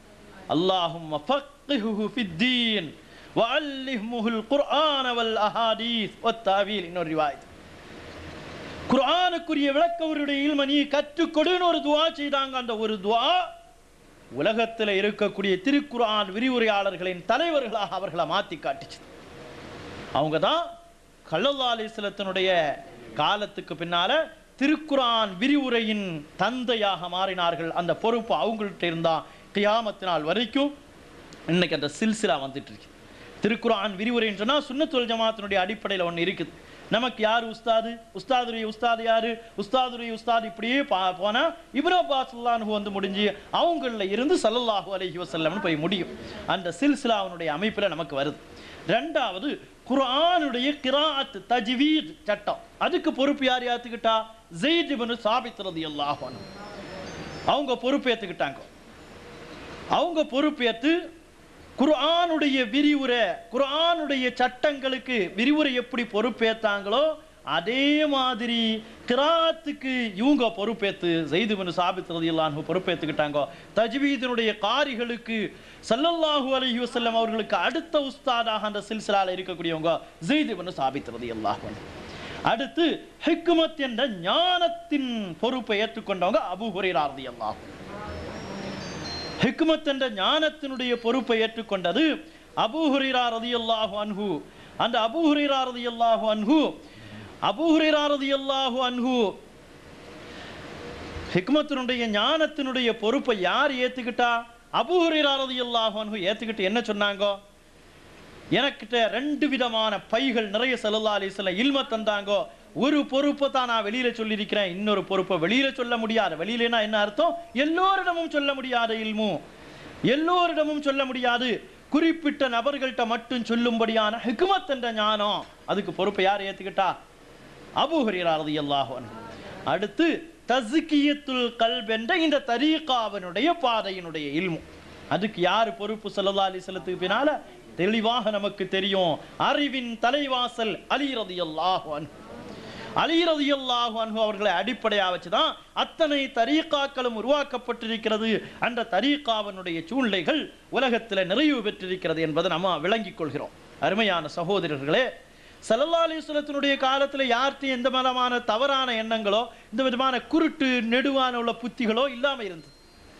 اللهم فقهه في الدين وعلمه القرآن والأحاديث والتاويل இன்னொரு ரிவாயத் குர்ஆனுக்குரிய விளக்கவருடைய இல்ம நீ கற்றுக் கொடுன்னு ஒரு துஆ செய்தாங்க அந்த ஒரு துஆ உலகத்தில் இருக்கக்கூடிய திருக்குர்ஆன் விரிவுரையாளர்களின் தலைவர்களாக அவர்களை மாத்தி காட்டுச்சு அவங்க தான் கல்லல்லா அலிஸ்லத்தினுடைய காலத்துக்கு பின்னால திருக்குரான் விரிவுரையின் தந்தையாக மாறினார்கள் அந்த பொறுப்பு அவங்கள்ட்ட இருந்தா கியாமத்து நாள் வரைக்கும் இன்னைக்கு அந்த சில்சிலா வந்துட்டு இருக்கு திருக்குரான் விரிவுரைன்னு சொன்னா சுன்னத்துல் ஜமாத்தினுடைய அடிப்படையில் ஒன்று இருக்குது நமக்கு யார் உஸ்தாது உஸ்தாதுடைய உஸ்தாது யாரு உஸ்தாதுடைய உஸ்தாது இப்படியே பா போனா இப்னு அப்பாஸ் அல்லாஹு வந்து முடிஞ்சு அவங்கள இருந்து ஸல்லல்லாஹு அலைஹி வஸல்லம்னு போய் முடியும் அந்த சில்சிலாவினுடைய அமைப்பில் நமக்கு வருது ரெண்டாவது குர்ஆனுடைய கிராஅத் தஜ்வீத் சட்டம் அதுக்கு பொறுப்பு யார் யாத்துக்கிட்டா ஜெயித் இப்னு சாபித் ரலியல்லாஹு அன்ஹு அவங்க பொறுப்பேற்றுக்கிட்டாங்க அவங்க பொறுப்பேற்று குர்ஆனுடைய விரிவுரை குர்ஆனுடைய சட்டங்களுக்கு விரிவுரை எப்படி பொறுப்பேத்தாங்களோ அதே மாதிரி கிராத்துக்கு இவங்க பொறுப்பேத்து ஜெயிது பின் சாபித் ரதியல்லாஹு பொறுப்பேத்துக்கிட்டாங்க தஜ்வீதினுடைய காரிகளுக்கு ஸல்லல்லாஹு அலைஹி வஸல்லம் அவர்களுக்கு அடுத்த உஸ்தாதாக அந்த சில்சிலால இருக்கக்கூடியவங்க ஜெயிது பின் சாபித் ரதியல்லாஹு அன்ஹு அடுத்து ஹிக்மத் என்ற ஞானத்தின் பொறுப்பை ஏற்றுக்கொண்டவங்க அபூ ஹுரைரா ரதியல்லாஹு அன்ஹு ஹிக்மத் என்ற ஞானத்தினுடைய பொறுப்பை ஏற்றுக்கொண்டது அபூ ஹுரைரா ரதியல்லாஹு அன்ஹு அந்த அபூ ஹுரைரா ரதியல்லாஹு அன்ஹு அபூ ஹுரைரா ரதியல்லாஹு அன்ஹு ஹிக்மத்தினுடைய ஞானத்தினுடைய பொறுப்பை யார் ஏத்துக்கிட்டா அபூ ஹுரைரா ரதியல்லாஹு அன்ஹு ஏத்துக்கிட்டு என்ன சொன்னாங்க எனக்கிட்ட ரெண்டு விதமான பைகள் நிறைய ஸல்லல்லாஹு அலைஹி வஸல்லம் இல்ம தந்தாங்கோ ஒரு பொறுப்பை தான் நான் வெளியில சொல்லியிருக்கிறேன் இன்னொரு பொறுப்பை வெளியில சொல்ல முடியாத வெளியிலனா என்ன அர்த்தம் எல்லோரிடமும் சொல்ல முடியாத இல்மு எல்லோரிடமும் சொல்ல முடியாது குறிப்பிட்ட நபர்கள்ட்ட மட்டும் சொல்லும்படியான ஹிக்மத் என்ற ஞானம் அதுக்கு பொறுப்பை யார் ஏத்துக்கிட்டா அபூ ஹுரைரா ரலியல்லாஹு அன்ஹு அடுத்து தஸ்கியத்துல் கல்ப் என்ற இந்த தரீகாவினுடைய பாதையினுடைய இல்மு அதுக்கு யார் பொறுப்பு ஸல்லல்லாஹு அலைஹி வஸல்லத்துக்கு பின்னால தெளிவாக நமக்கு தெரியும் அறிவின் தலைவாசல் அலி ரலியல்லாஹு அன்ஹு அலி ரலியல்லாஹு அன்ஹு அவர்களை அடிப்படையாக வச்சுதான் அத்தனை தரீகாக்களும் உருவாக்கப்பட்டிருக்கிறது அந்த தரீகாவினுடைய சூழ்நிலைகள் உலகத்தில் நிறைவு பெற்றிருக்கிறது என்பதை நம்ம விளங்கிக் கொள்கிறோம் அருமையான சகோதரர்களே சல்லல்லா அலிஸ்வலத்தினுடைய காலத்தில் யார்கிட்டையும் எந்த விதமான தவறான எண்ணங்களோ இந்த விதமான குருட்டு நெடுவான உள்ள புத்திகளோ இல்லாமல் இருந்தது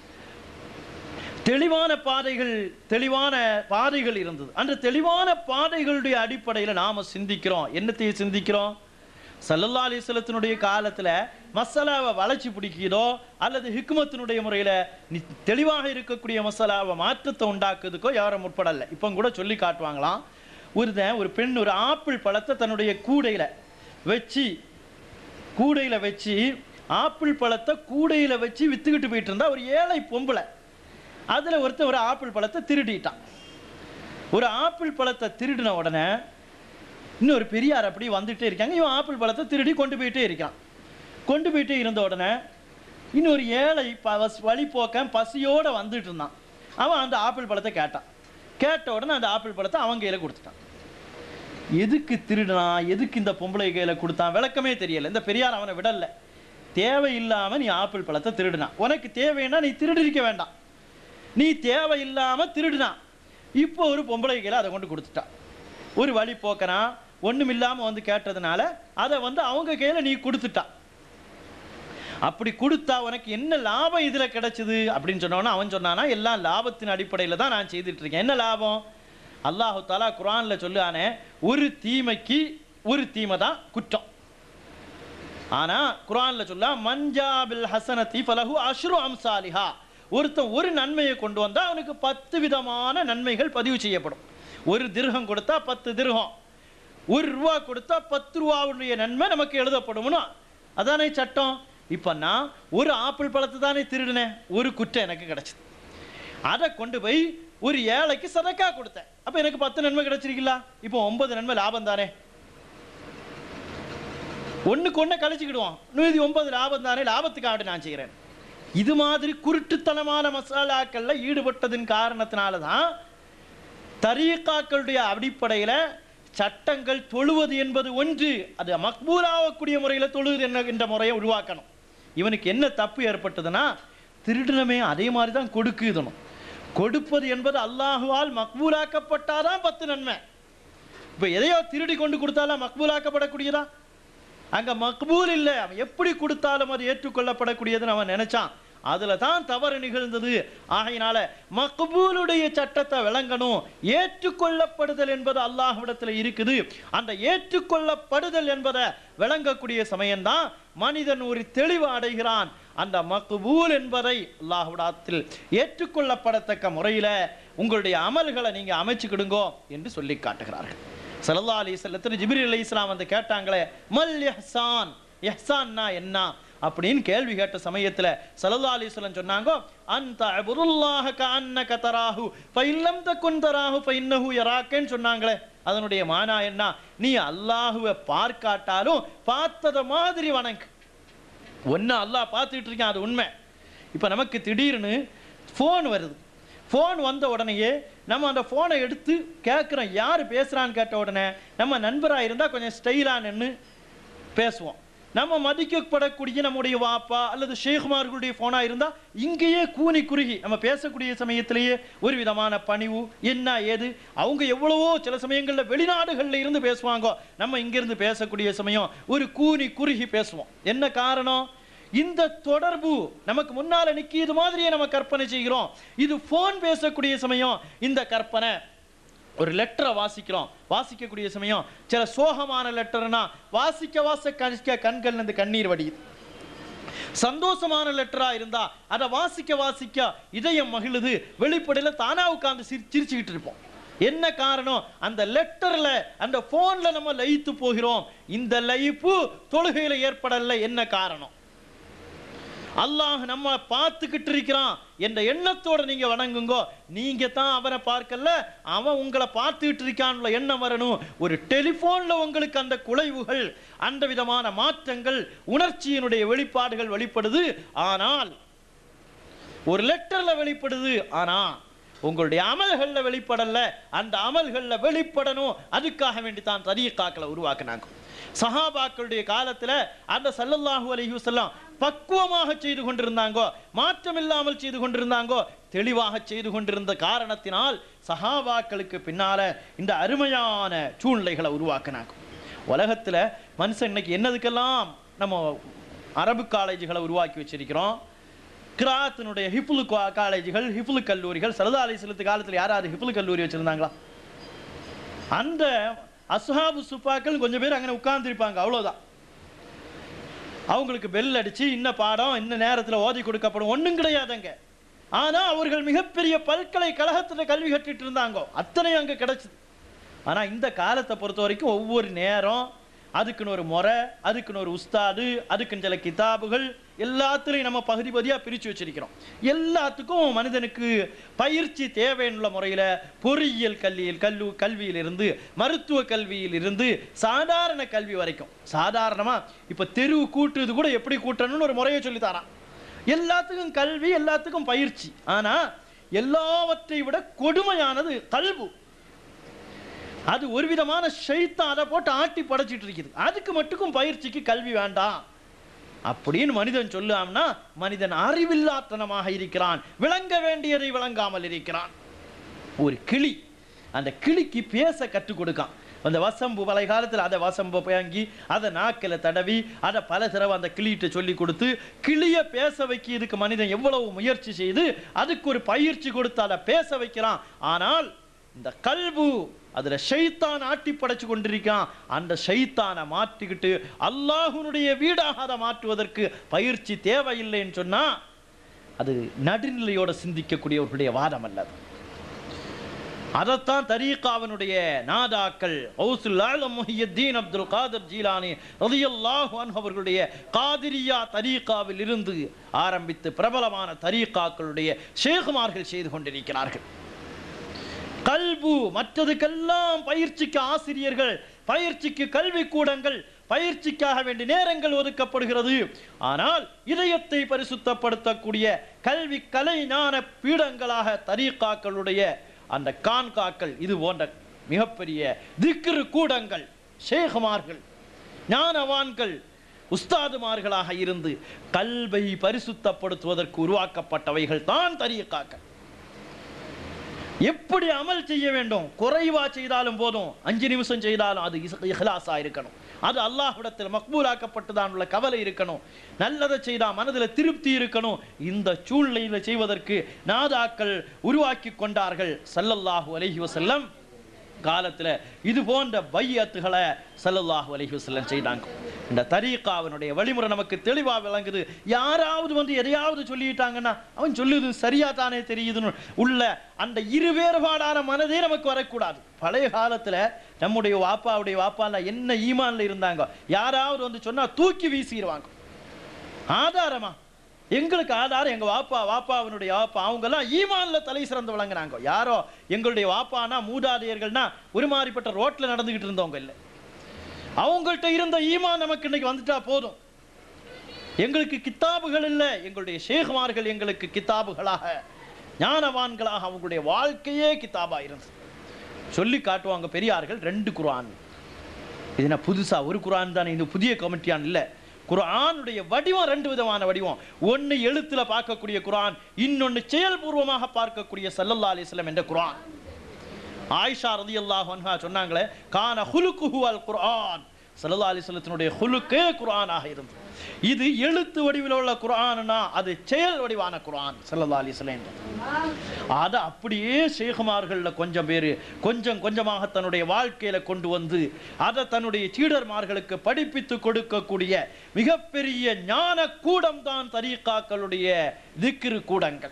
தெளிவான பாதைகள் தெளிவான பாதைகள் இருந்தது அந்த தெளிவான பாதைகளுடைய அடிப்படையில் நாம சிந்திக்கிறோம் என்னத்தை சிந்திக்கிறோம் சல்லல்லா அலிஸ்வலத்தினுடைய காலத்தில் மசாலாவை வளைச்சி பிடிக்குதோ அல்லது ஹிக்மத்தினுடைய முறையில் நி- தெளிவாக இருக்கக்கூடிய மசாலாவை மாற்றத்தை உண்டாக்குறதுக்கோ யாரும் முற்படலை இப்போ கூட சொல்லி காட்டுவாங்களாம் ஒருத்தன் ஒரு பெண் ஒரு ஆப்பிள் பழத்தை தன்னுடைய கூடையில் வச்சு கூடையில் வச்சு ஆப்பிள் பழத்தை கூடையில் வச்சு வித்துக்கிட்டு போயிட்டு இருந்தா ஒரு ஏழை பொம்பளை அதில் ஒருத்தன் ஒரு ஆப்பிள் பழத்தை திருடிட்டான் ஒரு ஆப்பிள் பழத்தை திருடின உடனே இன்னொரு பெரியார் அப்படி வந்துட்டே இருக்காங்க இவன் ஆப்பிள் பழத்தை திருடி கொண்டு போயிட்டே இருக்கான் கொண்டு போயிட்டே இருந்த உடனே இன்னொரு ஏழை ப- வழிப்போக்கன் பசியோட வந்துட்டு இருந்தான் அவன் அந்த ஆப்பிள் பழத்தை கேட்டான் கேட்ட உடனே அந்த ஆப்பிள் பழத்தை அவன் கையில கொடுத்துட்டான் எதுக்கு திருடினான் எதுக்கு இந்த பொம்பளை கையில கொடுத்தான் விளக்கமே தெரியல இந்த பெரியார் அவனை விடல தேவையில்லாம நீ ஆப்பிள் பழத்தை திருடினான் உனக்கு தேவைன்னா நீ திருடிருக்க வேண்டாம் நீ தேவையில்லாம திருடினான் இப்போ ஒரு பொம்பளை கையில அதை கொண்டு கொடுத்துட்டான் ஒரு வழி போக்கனா ஒண்ணும் இல்லாம வந்து கேட்டதுனால அதை வந்து அவங்க கையில நீ கொடுத்துட்டா அப்படி கொடுத்தா உனக்கு என்ன லாபம் இதுல கிடைச்சது அப்படின்னு சொன்னோன்னா அவன் சொன்னானா எல்லாம் லாபத்தின் அடிப்படையில தான் நான் செய்துட்டு இருக்கேன் என்ன லாபம் அல்லாஹு தாலா குர்ஆன்ல சொல்லுவானே ஒரு தீமைக்கு ஒரு தீமை தான் குற்றம் ஆனா குர்ஆன்ல சொல்ல மஞ்சாபில் ஹசனத்தி ஃபலஹு அஷ்ரு அம்சாலிஹா ஒருத்தன் ஒரு நன்மையை கொண்டு வந்தா அவனுக்கு பத்து விதமான நன்மைகள் பதிவு செய்யப்படும் ஒரு திருகம் கொடுத்தா பத்து திருகம் ஒரு ரூபா கொடுத்தா பத்து ரூபாவுடைய நன்மை நமக்கு எழுதப்படும்னு அதானே சட்டம் இப்போ நான் ஒரு ஆப்பிள் பழத்தை தானே திருடினேன் ஒரு குற்றம் எனக்கு கிடைச்சது அதை கொண்டு போய் ஒரு ஏழைக்கு சதக்கா கொடுத்தேன் அப்ப எனக்கு பத்து நன்மை கிடைச்சிருக்கீங்களா இப்போ ஒன்பது நன்மை லாபம் தானே ஒண்ணுக்கு ஒண்ணு கழிச்சுக்கிடுவோம் மீதி ஒன்பது லாபம் தானே லாபத்துக்காக நான் செய்கிறேன் இது மாதிரி குருட்டுத்தனமான மசாலாக்கள்ல ஈடுபட்டதின் காரணத்தினால தான் தரீக்காக்களுடைய அடிப்படையில சட்டங்கள் தொழுவது என்பது ஒன்று அது மக்பூலாகக்கூடிய முறையில் தொழுவது என்ன என்ற முறையை உருவாக்கணும் இவனுக்கு என்ன தப்பு ஏற்பட்டதுன்னா திருடனமே அதே மாதிரி தான் கொடுக்குதணும் கொடுப்பது என்பது அல்லாஹுவால் மக்பூலாக்கப்பட்டாதான் பத்து நன்மை இப்போ எதையோ திருடி கொண்டு கொடுத்தாலும் மக்பூலாக்கப்படக்கூடியதா அங்க மக்பூல் இல்லை அவன் எப்படி கொடுத்தாலும் அது ஏற்றுக்கொள்ளப்படக்கூடியதுன்னு அவன் நினைச்சான் அதுல தான் தவறு நிகழ்ந்தது ஆகையினால மக்பூலுடைய சட்டத்தை விளங்கணும் ஏற்றுக்கொள்ளப்படுதல் என்பது அல்லாஹ்விடத்துல இருக்குது அந்த ஏற்றுக்கொள்ளப்படுதல் என்பதை விளங்கக்கூடிய சமயம்தான் மனிதன் ஒரு தெளிவு அடைகிறான் அந்த மக்பூல் என்பதை அல்லாஹ்விடத்தில் ஏற்றுக்கொள்ளப்படத்தக்க முறையில உங்களுடைய அமல்களை நீங்க அமைச்சுக்கிடுங்கோ என்று சொல்லி காட்டுகிறார்கள் சல்லா அலி சொல்லத்துல ஜிபிரி அலி இஸ்லாம் வந்து கேட்டாங்களே மல் இஹ்சான் இஹ்சான்னா என்ன அப்படின்னு கேள்வி கேட்ட சமயத்துல சல்லா அலி சொன்னாங்க அந்த அபுருல்லாஹ கஅன்னக தராஹு ஃபைல்லம் தகுன் தராஹு ஃபைன்னஹு யராக்கன்னு சொன்னாங்களே அதனுடைய மானா என்ன நீ அல்லாஹுவை பார்க்காட்டாலும் பார்த்தத மாதிரி வணங்கு ஒன்று அல்லாஹ் பார்த்துக்கிட்டு இருக்கேன் அது உண்மை இப்போ நமக்கு திடீர்னு ஃபோன் வருது ஃபோன் வந்த உடனேயே நம்ம அந்த ஃபோனை எடுத்து கேட்குறோம் யார் பேசுகிறான்னு கேட்ட உடனே நம்ம நண்பராக இருந்தால் கொஞ்சம் ஸ்டைலாக நின்று பேசுவோம் நம்ம மதிக்கப்படக்கூடிய நம்முடைய வாப்பா அல்லது ஷேகுமார்களுடைய ஃபோனாக இருந்தால் இங்கேயே கூனி குறுகி நம்ம பேசக்கூடிய சமயத்திலேயே ஒரு விதமான பணிவு என்ன ஏது அவங்க எவ்வளவோ சில சமயங்களில் வெளிநாடுகளில் இருந்து பேசுவாங்க நம்ம இங்கிருந்து பேசக்கூடிய சமயம் ஒரு கூனி குறுகி பேசுவோம் என்ன காரணம் இந்த தொடர்பு நமக்கு முன்னால நிக்கிது மாதிரியே நம்ம கற்பனை செய்கிறோம் இது ஃபோன் பேசக்கூடிய சமயம் இந்த கற்பனை ஒரு லெட்டரை வாசிக்கிறோம் வாசிக்கக்கூடிய சமயம் சில சோகமான லெட்டர்னா வாசிக்க வாச கணிக்க கண்கள் இருந்து கண்ணீர் வடியுது சந்தோஷமான லெட்டரா இருந்தா அதை வாசிக்க வாசிக்க இதயம் மகிழுது வெளிப்படையில தானா உட்கார்ந்து சிரி சிரிச்சுக்கிட்டு இருப்போம் என்ன காரணம் அந்த லெட்டர்ல அந்த போன்ல நம்ம லயித்து போகிறோம் இந்த லயிப்பு தொழுகையில ஏற்படல என்ன காரணம் அல்லாஹ் நம்ம பார்த்துக்கிட்டு இருக்கிறான் என்ற எண்ணத்தோட நீங்க வணங்குங்கோ நீங்க தான் அவனை பார்க்கல அவன் உங்களை பார்த்துட்டு இருக்கான்ல எண்ணம் வரணும் ஒரு டெலிபோன்ல உங்களுக்கு அந்த குலைவுகள் அந்த விதமான மாற்றங்கள் உணர்ச்சியினுடைய வெளிப்பாடுகள் வெளிப்படுது ஆனால் ஒரு லெட்டர்ல வெளிப்படுது ஆனா உங்களுடைய அமல்கள்ல வெளிப்படல அந்த அமல்கள்ல வெளிப்படணும் அதுக்காக வேண்டி தான் தரீக்காக்களை உருவாக்குனாங்க சஹாபாக்களுடைய காலத்துல அந்த ஸல்லல்லாஹு அலைஹி வஸல்லம் பக்குவமாக செய்து கொண்டிருந்தாங்கோ மாற்றம் இல்லாமல் செய்து கொண்டிருந்தாங்கோ தெளிவாக செய்து கொண்டிருந்த காரணத்தினால் சஹாபாக்களுக்கு பின்னால இந்த அருமையான சூழ்நிலைகளை உருவாக்குனாங்க உலகத்துல மனுஷன் இன்னைக்கு என்னதுக்கெல்லாம் நம்ம அரபு காலேஜுகளை உருவாக்கி வச்சிருக்கிறோம் கிராத்தினுடைய ஹிப்புலு கா- காலேஜுகள் ஹிப்புலு கல்லூரிகள் சரதா அலிஸ்லத்து காலத்தில் யார் யார் ஹிப்புலு கல்லூரி வச்சிருந்தாங்களா அந்த அஸ்ஹாபு சுப்பாக்கள் கொஞ்சம் பேர் அங்கே உட்கார்ந்துருப்பாங்க அவ்வளவுதான் அவங்களுக்கு பெல் அடிச்சு இன்ன பாடம் இன்ன நேரத்தில் ஓதி கொடுக்கப்படும் ஒண்ணும் கிடையாதுங்க ஆனா அவர்கள் மிகப்பெரிய பல்கலைக்கழகத்துல கல்வி கற்றுட்டு இருந்தாங்க அத்தனையும் அங்க கிடைச்சது ஆனா இந்த காலத்தை பொறுத்த வரைக்கும் ஒவ்வொரு நேரம் அதுக்குன்னு ஒரு முறை அதுக்குன்னு ஒரு உஸ்தாது அதுக்குன்னு சில கிதாபுகள் எல்லாத்துலையும் நம்ம பகுதி பகுதியாக பிரித்து வச்சிருக்கிறோம் எல்லாத்துக்கும் மனிதனுக்கு பயிற்சி தேவைയുള്ള முறையில் பொறியியல் கல்வியில் கல்லு கல்வியிலிருந்து மருத்துவ கல்வியிலிருந்து சாதாரண கல்வி வரைக்கும் சாதாரணமாக இப்போ தெருவு கூட்டுறது கூட எப்படி கூட்டணும்னு ஒரு முறையை சொல்லி தரான் எல்லாத்துக்கும் கல்வி எல்லாத்துக்கும் பயிற்சி ஆனா எல்லாவற்றை விட கொடுமையானது கல்வு அது ஒரு விதமான ஷைத்தான் அதை போட்டு ஆட்டி படைச்சிட்டு இருக்குது அதுக்கு மட்டுக்கும் பயிற்சிக்கு கல்வி வேண்டாம் அப்படின்னு மனிதன் சொல்லாம்னா மனிதன் அறிவில்லாத்தனமாக இருக்கிறான் விளங்க வேண்டியதை விளங்காமல் இருக்கிறான் ஒரு கிளி அந்த கிளிக்கு பேச கற்றுக் கொடுக்கான் அந்த வசம்பு பழைய காலத்தில் அதை வசம்பு வாங்கி அதை நாக்கில் தடவி அதை பல தடவை அந்த கிளிகிட்ட சொல்லி கொடுத்து கிளியை பேச வைக்க இதுக்கு மனிதன் எவ்வளவு முயற்சி செய்து அதுக்கு ஒரு பயிற்சி கொடுத்து அதை பேச வைக்கிறான் ஆனால் இந்த கல்பு அதுல ஷைத்தான் ஆட்டி படைச்சு கொண்டிருக்கான் அந்த ஷைத்தானை மாற்றிக்கிட்டு அல்லாஹ்வுடைய வீடாக அதை மாற்றுவதற்கு பயிற்சி தேவையில்லைன்னு சொன்னா அது நடுநிலையோட சிந்திக்கக்கூடியவர்களுடைய வாதம் அல்லது அதைத்தான் தரீகாவினுடைய நாதாக்கள் ஹவுசுல் ஆலம் முஹியத்தீன் அப்துல் காதர் ஜீலானி ரலியல்லாஹு அன்ஹு அவர்களுடைய காதிரியா தரீகாவில் இருந்து ஆரம்பித்து பிரபலமான தரீகாக்களுடைய ஷேகுமார்கள் செய்து கொண்டிருக்கிறார்கள் கல்பு மற்றதுக்கெல்லாம் பயிற்சிக்கு ஆசிரியர்கள் பயிற்சிக்கு கல்வி கூடங்கள் பயிற்சிக்காக வேண்டிய நேரங்கள் ஒதுக்கப்படுகிறது ஆனால் இதயத்தை பரிசுத்தப்படுத்தக்கூடிய கல்வி கலை ஞான பீடங்களாக தரீக்காக்களுடைய அந்த கான்காக்கள் இது போன்ற மிகப்பெரிய திக்ரு கூடங்கள் ஷேகுமார்கள் ஞானவான்கள் உஸ்தாதுமார்களாக இருந்து கல்வை பரிசுத்தப்படுத்துவதற்கு உருவாக்கப்பட்டவைகள் தான் தரீக்காக்கள் எப்படி அமல் செய்ய வேண்டும் குறைவா செய்தாலும் போதும் அஞ்சு நிமிஷம் செய்தாலும் அது இஸ்- இஹ்லாஸா இருக்கணும் அது அல்லாஹ்விடத்தில் மக்பூலாக்கப்பட்டுதான் உள்ள கவலை இருக்கணும் நல்லதை செய்தா மனதில் திருப்தி இருக்கணும் இந்த சூழ்நிலையில் செய்வதற்கு நாதாக்கள் உருவாக்கி கொண்டார்கள் ஸல்லல்லாஹு அலைஹி வஸல்லம் காலத்துல இது போன்ற பையத்துகளை ஸல்லல்லாஹு அலைஹி வஸல்லம் செய்தாங்க இந்த தரீகாவினுடைய வழிமுறை நமக்கு தெளிவா விளங்குது யாராவது வந்து எதையாவது சொல்லிட்டாங்கன்னா அவன் சொல்லுது சரியா தானே தெரியுதுன்னு உள்ள அந்த இரு வேறுபாடான மனதே நமக்கு வரக்கூடாது பழைய காலத்துல நம்முடைய வாப்பாவுடைய வாப்பால என்ன ஈமான்ல இருந்தாங்க யாராவது வந்து சொன்னா தூக்கி வீசிடுவாங்க ஆதாரமா எங்களுக்கு ஆதாரம் எங்க வாப்பா வாப்பாவினுடைய வாப்பா அவங்கெல்லாம் ஈமான்ல தலை சிறந்து விளங்குறாங்க யாரோ எங்களுடைய வாப்பானா மூதாதையர்கள்னா ஒரு மாதிரிப்பட்ட ரோட்ல நடந்துகிட்டு இருந்தவங்க இல்லை அவங்கள்ட்ட இருந்த ஈமான் நமக்கு இன்னைக்கு வந்துட்டா போதும் எங்களுக்கு கித்தாபுகள் இல்லை எங்களுடைய ஷேகுமார்கள் எங்களுக்கு கித்தாபுகளாக ஞானவான்களாக அவங்களுடைய வாழ்க்கையே கித்தாபா இருந்தது சொல்லி காட்டுவாங்க பெரியார்கள் ரெண்டு குர்ஆன் இது என்ன புதுசா ஒரு குர்ஆன் தானே இது புதிய கமிட்டியான் இல்ல குர்ஆனுடைய வடிவம் ரெண்டு விதமான வடிவம் ஒன்னு எழுத்துல பார்க்கக்கூடிய குர்ஆன் இன்னொன்னு செயல்பூர்வமாக பார்க்கக்கூடிய ஸல்லல்லாஹு அலைஹி வஸல்லம் என்ற குர்ஆன் ஆயிஷா ரலியல்லாஹு அன்ஹா சொன்னாங்களே கான ஹுலுக்குஹு அல் குர்ஆன் ஸல்லல்லாஹு அலைஹி வஸல்லத்தினுடைய ஹுலுக்கே குர்ஆனாக இருந்தது இது எழுத்து வடிவில் உள்ள குர்ஆன்னா அது செயல் வடிவான குர்ஆன் ஸல்லல்லாஹு அலைஹி வஸல்லம் அதை அப்படியே ஷேகுமார்கள்ல கொஞ்சம் பேர் கொஞ்சம் கொஞ்சமாக தன்னுடைய வாழ்க்கையில கொண்டு வந்து அதை தன்னுடைய சீடர்மார்களுக்கு படிப்பித்து கொடுக்கக்கூடிய மிகப்பெரிய ஞான கூடம் தான் தரீக்காக்களுடைய திக்ரு கூடங்கள்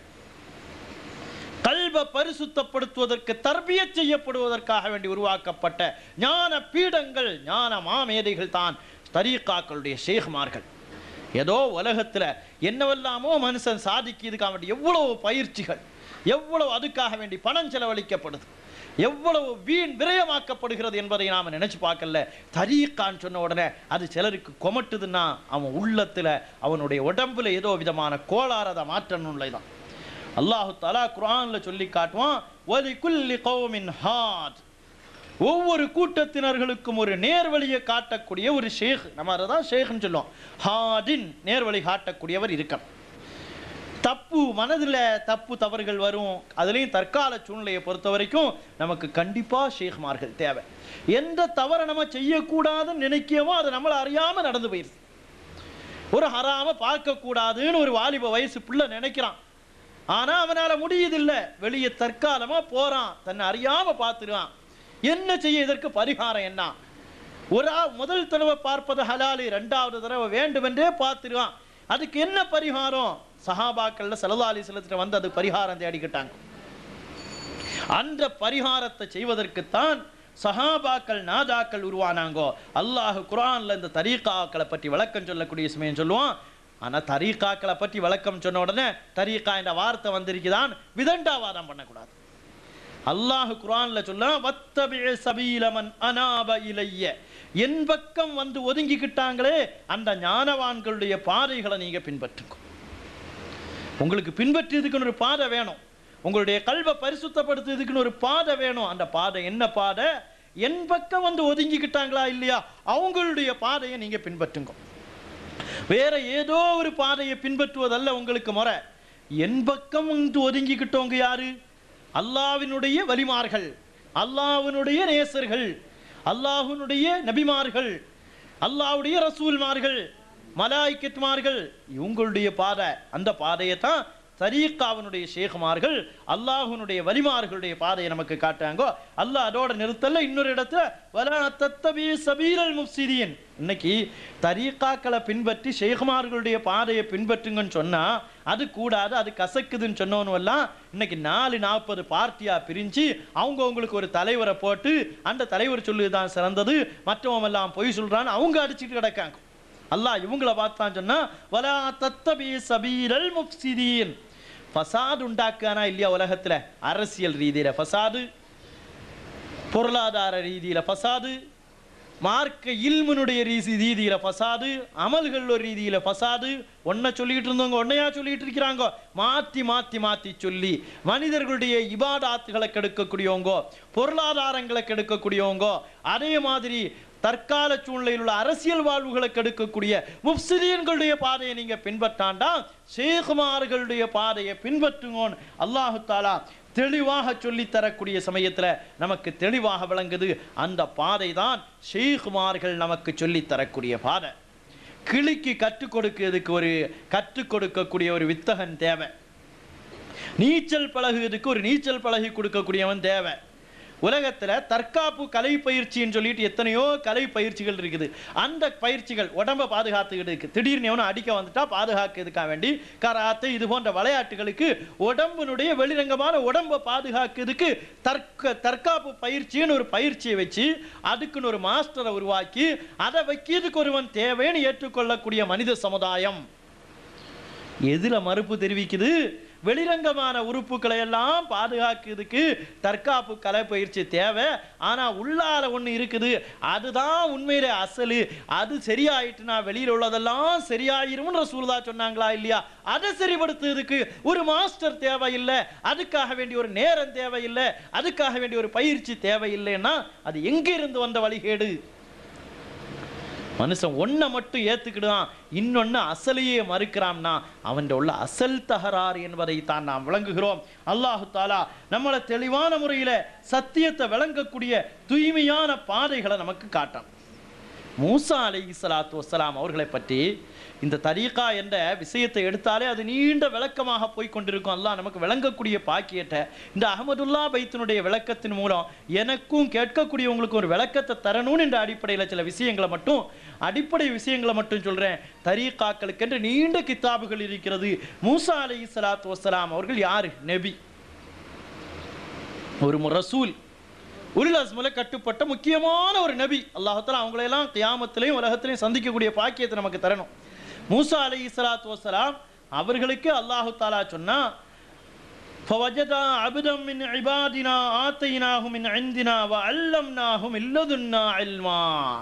கல்வ பரிசுத்தப்படுத்துவதற்கு தர்பியத் செய்யப்படுவதற்காக வேண்டி உருவாக்கப்பட்ட ஞான பீடங்கள் ஞான மாமேதைகள் தான் தரீக்காக்களுடைய ஷேகுமார்கள் ஏதோ உலகத்துல என்னவெல்லாமோ மனுஷன் சாதிக்கிறதுக்காக வேண்டி எவ்வளவு பயிற்சிகள் எவ்வளவு அதுக்காக வேண்டி பணம் செலவழிக்கப்படுது எவ்வளவு வீண் விரயமாக்கப்படுகிறது என்பதை நாம நினைச்சு பார்க்கல தரீக்கான்னு சொன்ன உடனே அது சிலருக்கு கொமட்டுதுன்னா அவன் உள்ளத்துல அவனுடைய உடம்புல ஏதோ விதமான கோளாறத மாற்றணும் தான் அல்லாஹு தலா குர்ஆன்ல சொல்லி காட்டுவான் ஒலி குல்லி கௌமின் ஹாத் ஒவ்வொரு கூட்டத்தினர்களுக்கும் ஒரு நேர்வழியை காட்டக்கூடிய ஒரு ஷேக் நம்ம அதை தான் ஷேக்னு சொல்லுவோம் ஹாடின் நேர்வழி காட்டக்கூடியவர் இருக்கணும் தப்பு மனதில் தப்பு தவறுகள் வரும் அதுலேயும் தற்கால சூழ்நிலையை பொறுத்த வரைக்கும் நமக்கு கண்டிப்பாக ஷேக்மார்கள் தேவை எந்த தவறை நம்ம செய்யக்கூடாதுன்னு நினைக்கிறோமோ அதை நம்மளை அறியாமல் நடந்து போயிருது ஒரு ஹராம பார்க்கக்கூடாதுன்னு ஒரு வாலிப வயசு பிள்ளை நினைக்கிறான் ஆனா அவனால முடியுதில்ல வெளியே தற்காலமா போறான் தன்னை அறியாம பார்த்துருவான் என்ன செய்ய இதற்கு பரிகாரம் என்ன ஒரு ஆ- முதல் தடவை பார்ப்பது ஹலாலு ரெண்டாவது தடவை வேண்டுமென்றே பார்த்துருவான் அதுக்கு என்ன பரிகாரம் சஹாபாக்கள்ல சலதாலி செலுத்திட்டு வந்து அது பரிகாரம் தேடிக்கிட்டாங்க அந்த பரிகாரத்தை செய்வதற்குத்தான் சஹாபாக்கள் நாதாக்கள் உருவானாங்கோ அல்லாஹ் குர்ஆன்ல இந்த தரீகாக்களை பற்றி விளக்கம் சொல்லக்கூடிய சமயம் சொல்லுவான் ஆனா தரீகாக்களை பற்றி விளக்கம் சொன்ன உடனே தரீகா என்ற வார்த்தை வந்திருக்குதான் விதண்டாவாதம் பண்ணக்கூடாது அல்லாஹ் குர்ஆன்ல சொல்ல வத்தபி சபீலமன் அனாப இலைய என் பக்கம் வந்து ஒதுங்கிக்கிட்டாங்களே அந்த ஞானவான்களுடைய பாதைகளை நீங்க பின்பற்றுங்க உங்களுக்கு பின்பற்றியதுக்குன்னு ஒரு பாதை வேணும் உங்களுடைய கல்வை பரிசுத்தப்படுத்துறதுக்குன்னு ஒரு பாதை வேணும் அந்த பாதை என்ன பாதை என் பக்கம் வந்து ஒதுங்கிக்கிட்டாங்களா இல்லையா அவங்களுடைய பாதையை நீங்க பின்பற்றுங்க வேற ஏதோ ஒரு பாதையை பின்பற்றுவதல்ல உங்களுக்கு முறை என் பக்கம் வந்து ஒதுங்கிக்கிட்டவங்க யாரு அல்லாவினுடைய வலிமார்கள் அல்லாஹ்வினுடைய நேசர்கள் அல்லாஹ்வினுடைய நபிமார்கள் அல்லாஹ்வுடைய ரசூல்மார்கள் மலாய்க்கத்மார்கள் இவங்களுடைய பாதை அந்த பாதையை தான் தரீக்காவினுடைய ஷேகுமார்கள் அல்லாஹ்வினுடைய வலிமார்களுடைய பாதையை நமக்கு காட்டுறாங்கோ அல்லாஹ் அதோட நிறுத்தல இன்னொரு இடத்துல வலா தத்தபி சபீரல் முஃப்சிதீன் இன்னைக்கு தரீக்காக்களை பின்பற்றி ஷேகுமார்களுடைய பாதையை பின்பற்றுங்கன்னு சொன்னா அது கூடாது அது கசக்குதுன்னு சொன்னவனு எல்லாம் இன்னைக்கு நாலு நாற்பது பார்ட்டியா பிரிஞ்சு அவங்க அவங்களுக்கு ஒரு தலைவரை போட்டு அந்த தலைவர் சொல்லுதான் சிறந்தது மற்றவன் எல்லாம் பொய் சொல்றான்னு அவங்க அடிச்சுட்டு கிடக்காங்க அல்லாஹ் இவங்கள பார்த்தான் சொன்னா வலா தத்தபி சபீரல் முஃப்சிதீன் ஃபசாது உண்டாக்கானா இல்லையா உலகத்துல அரசியல் ரீதியில ஃபசாது பொருளாதார ரீதியில ஃபசாது மார்க்க இல்முனுடைய ரீதி ரீதியில ஃபசாது அமல்கள் ஒரு ரீதியில ஃபசாது ஒன்ன சொல்லிட்டு இருந்தவங்க ஒன்னையா சொல்லிட்டு இருக்கிறாங்க மாத்தி மாத்தி மாத்தி சொல்லி மனிதர்களுடைய இபாதாத்துகளை கெடுக்கக்கூடியவங்க பொருளாதாரங்களை கெடுக்கக்கூடியவங்க அதே மாதிரி தற்கால சூழ்நிலையில் உள்ள அரசியல் வாழ்வுகளை கெடுக்கக்கூடிய முஃப்சிதீன்களுடைய பாதையை நீங்க பின்பற்றாண்டா ஷேகுமார்களுடைய பாதையை பின்பற்றுங்கோன்னு அல்லாஹு தாலா தெளிவாக சொல்லித் தரக்கூடிய சமயத்துல நமக்கு தெளிவாக விளங்குது அந்த பாதை தான் ஷேகுமார்கள் நமக்கு சொல்லித் தரக்கூடிய பாதை கிளிக்கு கற்றுக் கொடுக்கிறதுக்கு ஒரு கற்றுக் கொடுக்கக்கூடிய ஒரு வித்தகன் தேவை நீச்சல் பழகுறதுக்கு ஒரு நீச்சல் பழகி கொடுக்கக்கூடியவன் தேவை உலகத்துல தற்காப்பு கலை பயிற்சின்னு சொல்லிட்டு எத்தனையோ கலை பயிற்சிகள் இருக்குது அந்த பயிற்சிகள் உடம்ப பாதுகாத்துக்கிட்டு இருக்கு திடீர்னு எவனும் அடிக்க வந்துட்டா பாதுகாக்கிறதுக்காக வேண்டி கராத்தே இது போன்ற விளையாட்டுகளுக்கு உடம்பினுடைய வெளிரங்கமான உடம்பை பாதுகாக்கிறதுக்கு தற்க தற்காப்பு பயிற்சின்னு ஒரு பயிற்சியை வச்சு அதுக்குன்னு ஒரு மாஸ்டரை உருவாக்கி அதை வைக்கிறதுக்கு ஒருவன் தேவைன்னு ஏற்றுக்கொள்ளக்கூடிய மனித சமுதாயம் எதுல மறுப்பு தெரிவிக்குது வெளிரங்கமான உறுப்புகளை எல்லாம் பாதுகாக்கிறதுக்கு தற்காப்பு கலை பயிற்சி தேவை ஆனா உள்ளார ஒண்ணு இருக்குது அதுதான் உண்மையில அசலு அது சரியாயிட்டுனா வெளியில உள்ளதெல்லாம் சரியாயிரும்னு ரசூலுல்லா சொன்னாங்களா இல்லையா அதை சரிபடுத்துறதுக்கு ஒரு மாஸ்டர் தேவையில்லை அதுக்காக வேண்டிய ஒரு நேரம் தேவையில்லை அதுக்காக வேண்டிய ஒரு பயிற்சி தேவையில்லைன்னா அது எங்க இருந்து வந்த வழிகேடு மனுஷன் ஒன்றை மட்டும் ஏத்துக்கிடுவான் இன்னொன்னு அசலையே மறுக்கிறான்னா அவன் உள்ள அசல் தகராறு என்பதை தான் நாம் விளங்குகிறோம் அல்லாஹு தாலா நம்மளை தெளிவான முறையில சத்தியத்தை விளங்கக்கூடிய தூய்மையான பாதைகளை நமக்கு காட்டான் மூசா அலை சலாத்து வசலாம் அவர்களை பற்றி இந்த தரீகா என்ற விஷயத்தை எடுத்தாலே அது நீண்ட விளக்கமாக போய் கொண்டிருக்கும் அல்லாஹ் நமக்கு விளங்கக்கூடிய பாக்கியத்தை இந்த அகமதுல்லா பைத்தினுடைய விளக்கத்தின் மூலம் எனக்கும் கேட்கக்கூடியவங்களுக்கும் ஒரு விளக்கத்தை தரணும்னு என்ற அடிப்படையில் சில விஷயங்களை மட்டும் அடிப்படை விஷயங்களை மட்டும் சொல்றேன் தரீகாக்களுக்கென்று நீண்ட கித்தாபுகள் இருக்கிறது மூசா அலை சலாத்து வசலாம் அவர்கள் யாரு நபி ஒரு மு- ரசூல் உலில் அஸ்மல கட்டுப்பட்ட முக்கியமான ஒரு நபி அல்லாஹால அவங்களையெல்லாம் கியாமத்திலையும் உலகத்திலையும் சந்திக்கக்கூடிய பாக்கியத்தை நமக்கு தரணும் மூசா அலை இஸ்லாத்து வசலாம் அவர்களுக்கு அல்லாஹு தாலா சொன்னா فوجدا عبدا من عبادنا آتيناه من عندنا وعلمناه من لدنا علما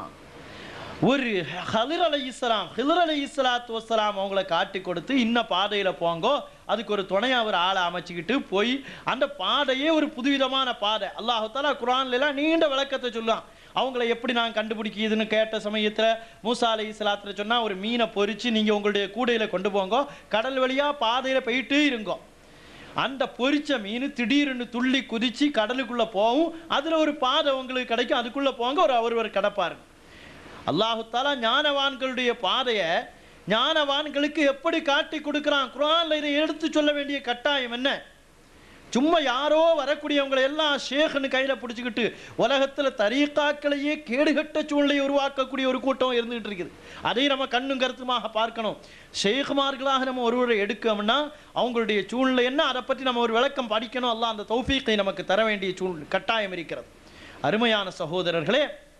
ஒரு ஹலிர் அலை இஸ்லாம் ஹிலர் அலை இஸ்லாத்து வசலாம் அவங்கள காட்டி கொடுத்து இன்ன பாதையில போங்கோ அதுக்கு ஒரு துணையா ஒரு ஆளை அமைச்சுக்கிட்டு போய் அந்த பாதையே ஒரு புதுவிதமான பாதை அல்லாஹு தாலா குரான்ல எல்லாம் நீண்ட விளக்கத்தை சொல்லுவான் அவங்கள எப்படி நான் கண்டுபிடிக்கிதுன்னு கேட்ட சமயத்துல மூசா அலை இஸ்லாத்துல சொன்னா ஒரு மீனை பொரிச்சு நீங்க உங்களுடைய கூடையில கொண்டு போங்க கடல் வழியா பாதையில போயிட்டு இருங்கோ அந்த பொரிச்ச மீன் திடீர்னு துள்ளி குதிச்சு கடலுக்குள்ள போகும் அதுல ஒரு பாதை உங்களுக்கு கிடைக்கும் அதுக்குள்ள போங்க ஒரு ஒருவர் கிடப்பாரு அல்லாஹு தாலா ஞானவான்களுடைய பாதையை ஞானவான்களுக்கு எப்படி காட்டி கொடுக்குறான் குரான்ல இதை எடுத்து சொல்ல வேண்டிய கட்டாயம் என்ன சும்மா யாரோ வரக்கூடியவங்களை எல்லாம் ஷேഖ்னு கையில பிடிச்சிக்கிட்டு உலகத்துல தரீக்காக்களையே கேடுகட்ட சூழ்நிலையை உருவாக்கக்கூடிய ஒரு கூட்டம் இருந்துகிட்டு இருக்குது அதை நம்ம கண்ணும் கருத்துமாக பார்க்கணும் ஷேഖ்மார்களாக நம்ம ஒருவரை எடுக்கோம்னா அவங்களுடைய சூழ்நிலை என்ன அதை பற்றி நம்ம ஒரு விளக்கம் படிக்கணும் அல்லாஹ் அந்த தௌஃபீக்கை நமக்கு தர வேண்டிய சூழ் கட்டாயம் இருக்கிறது அருமையான சகோதரர்களே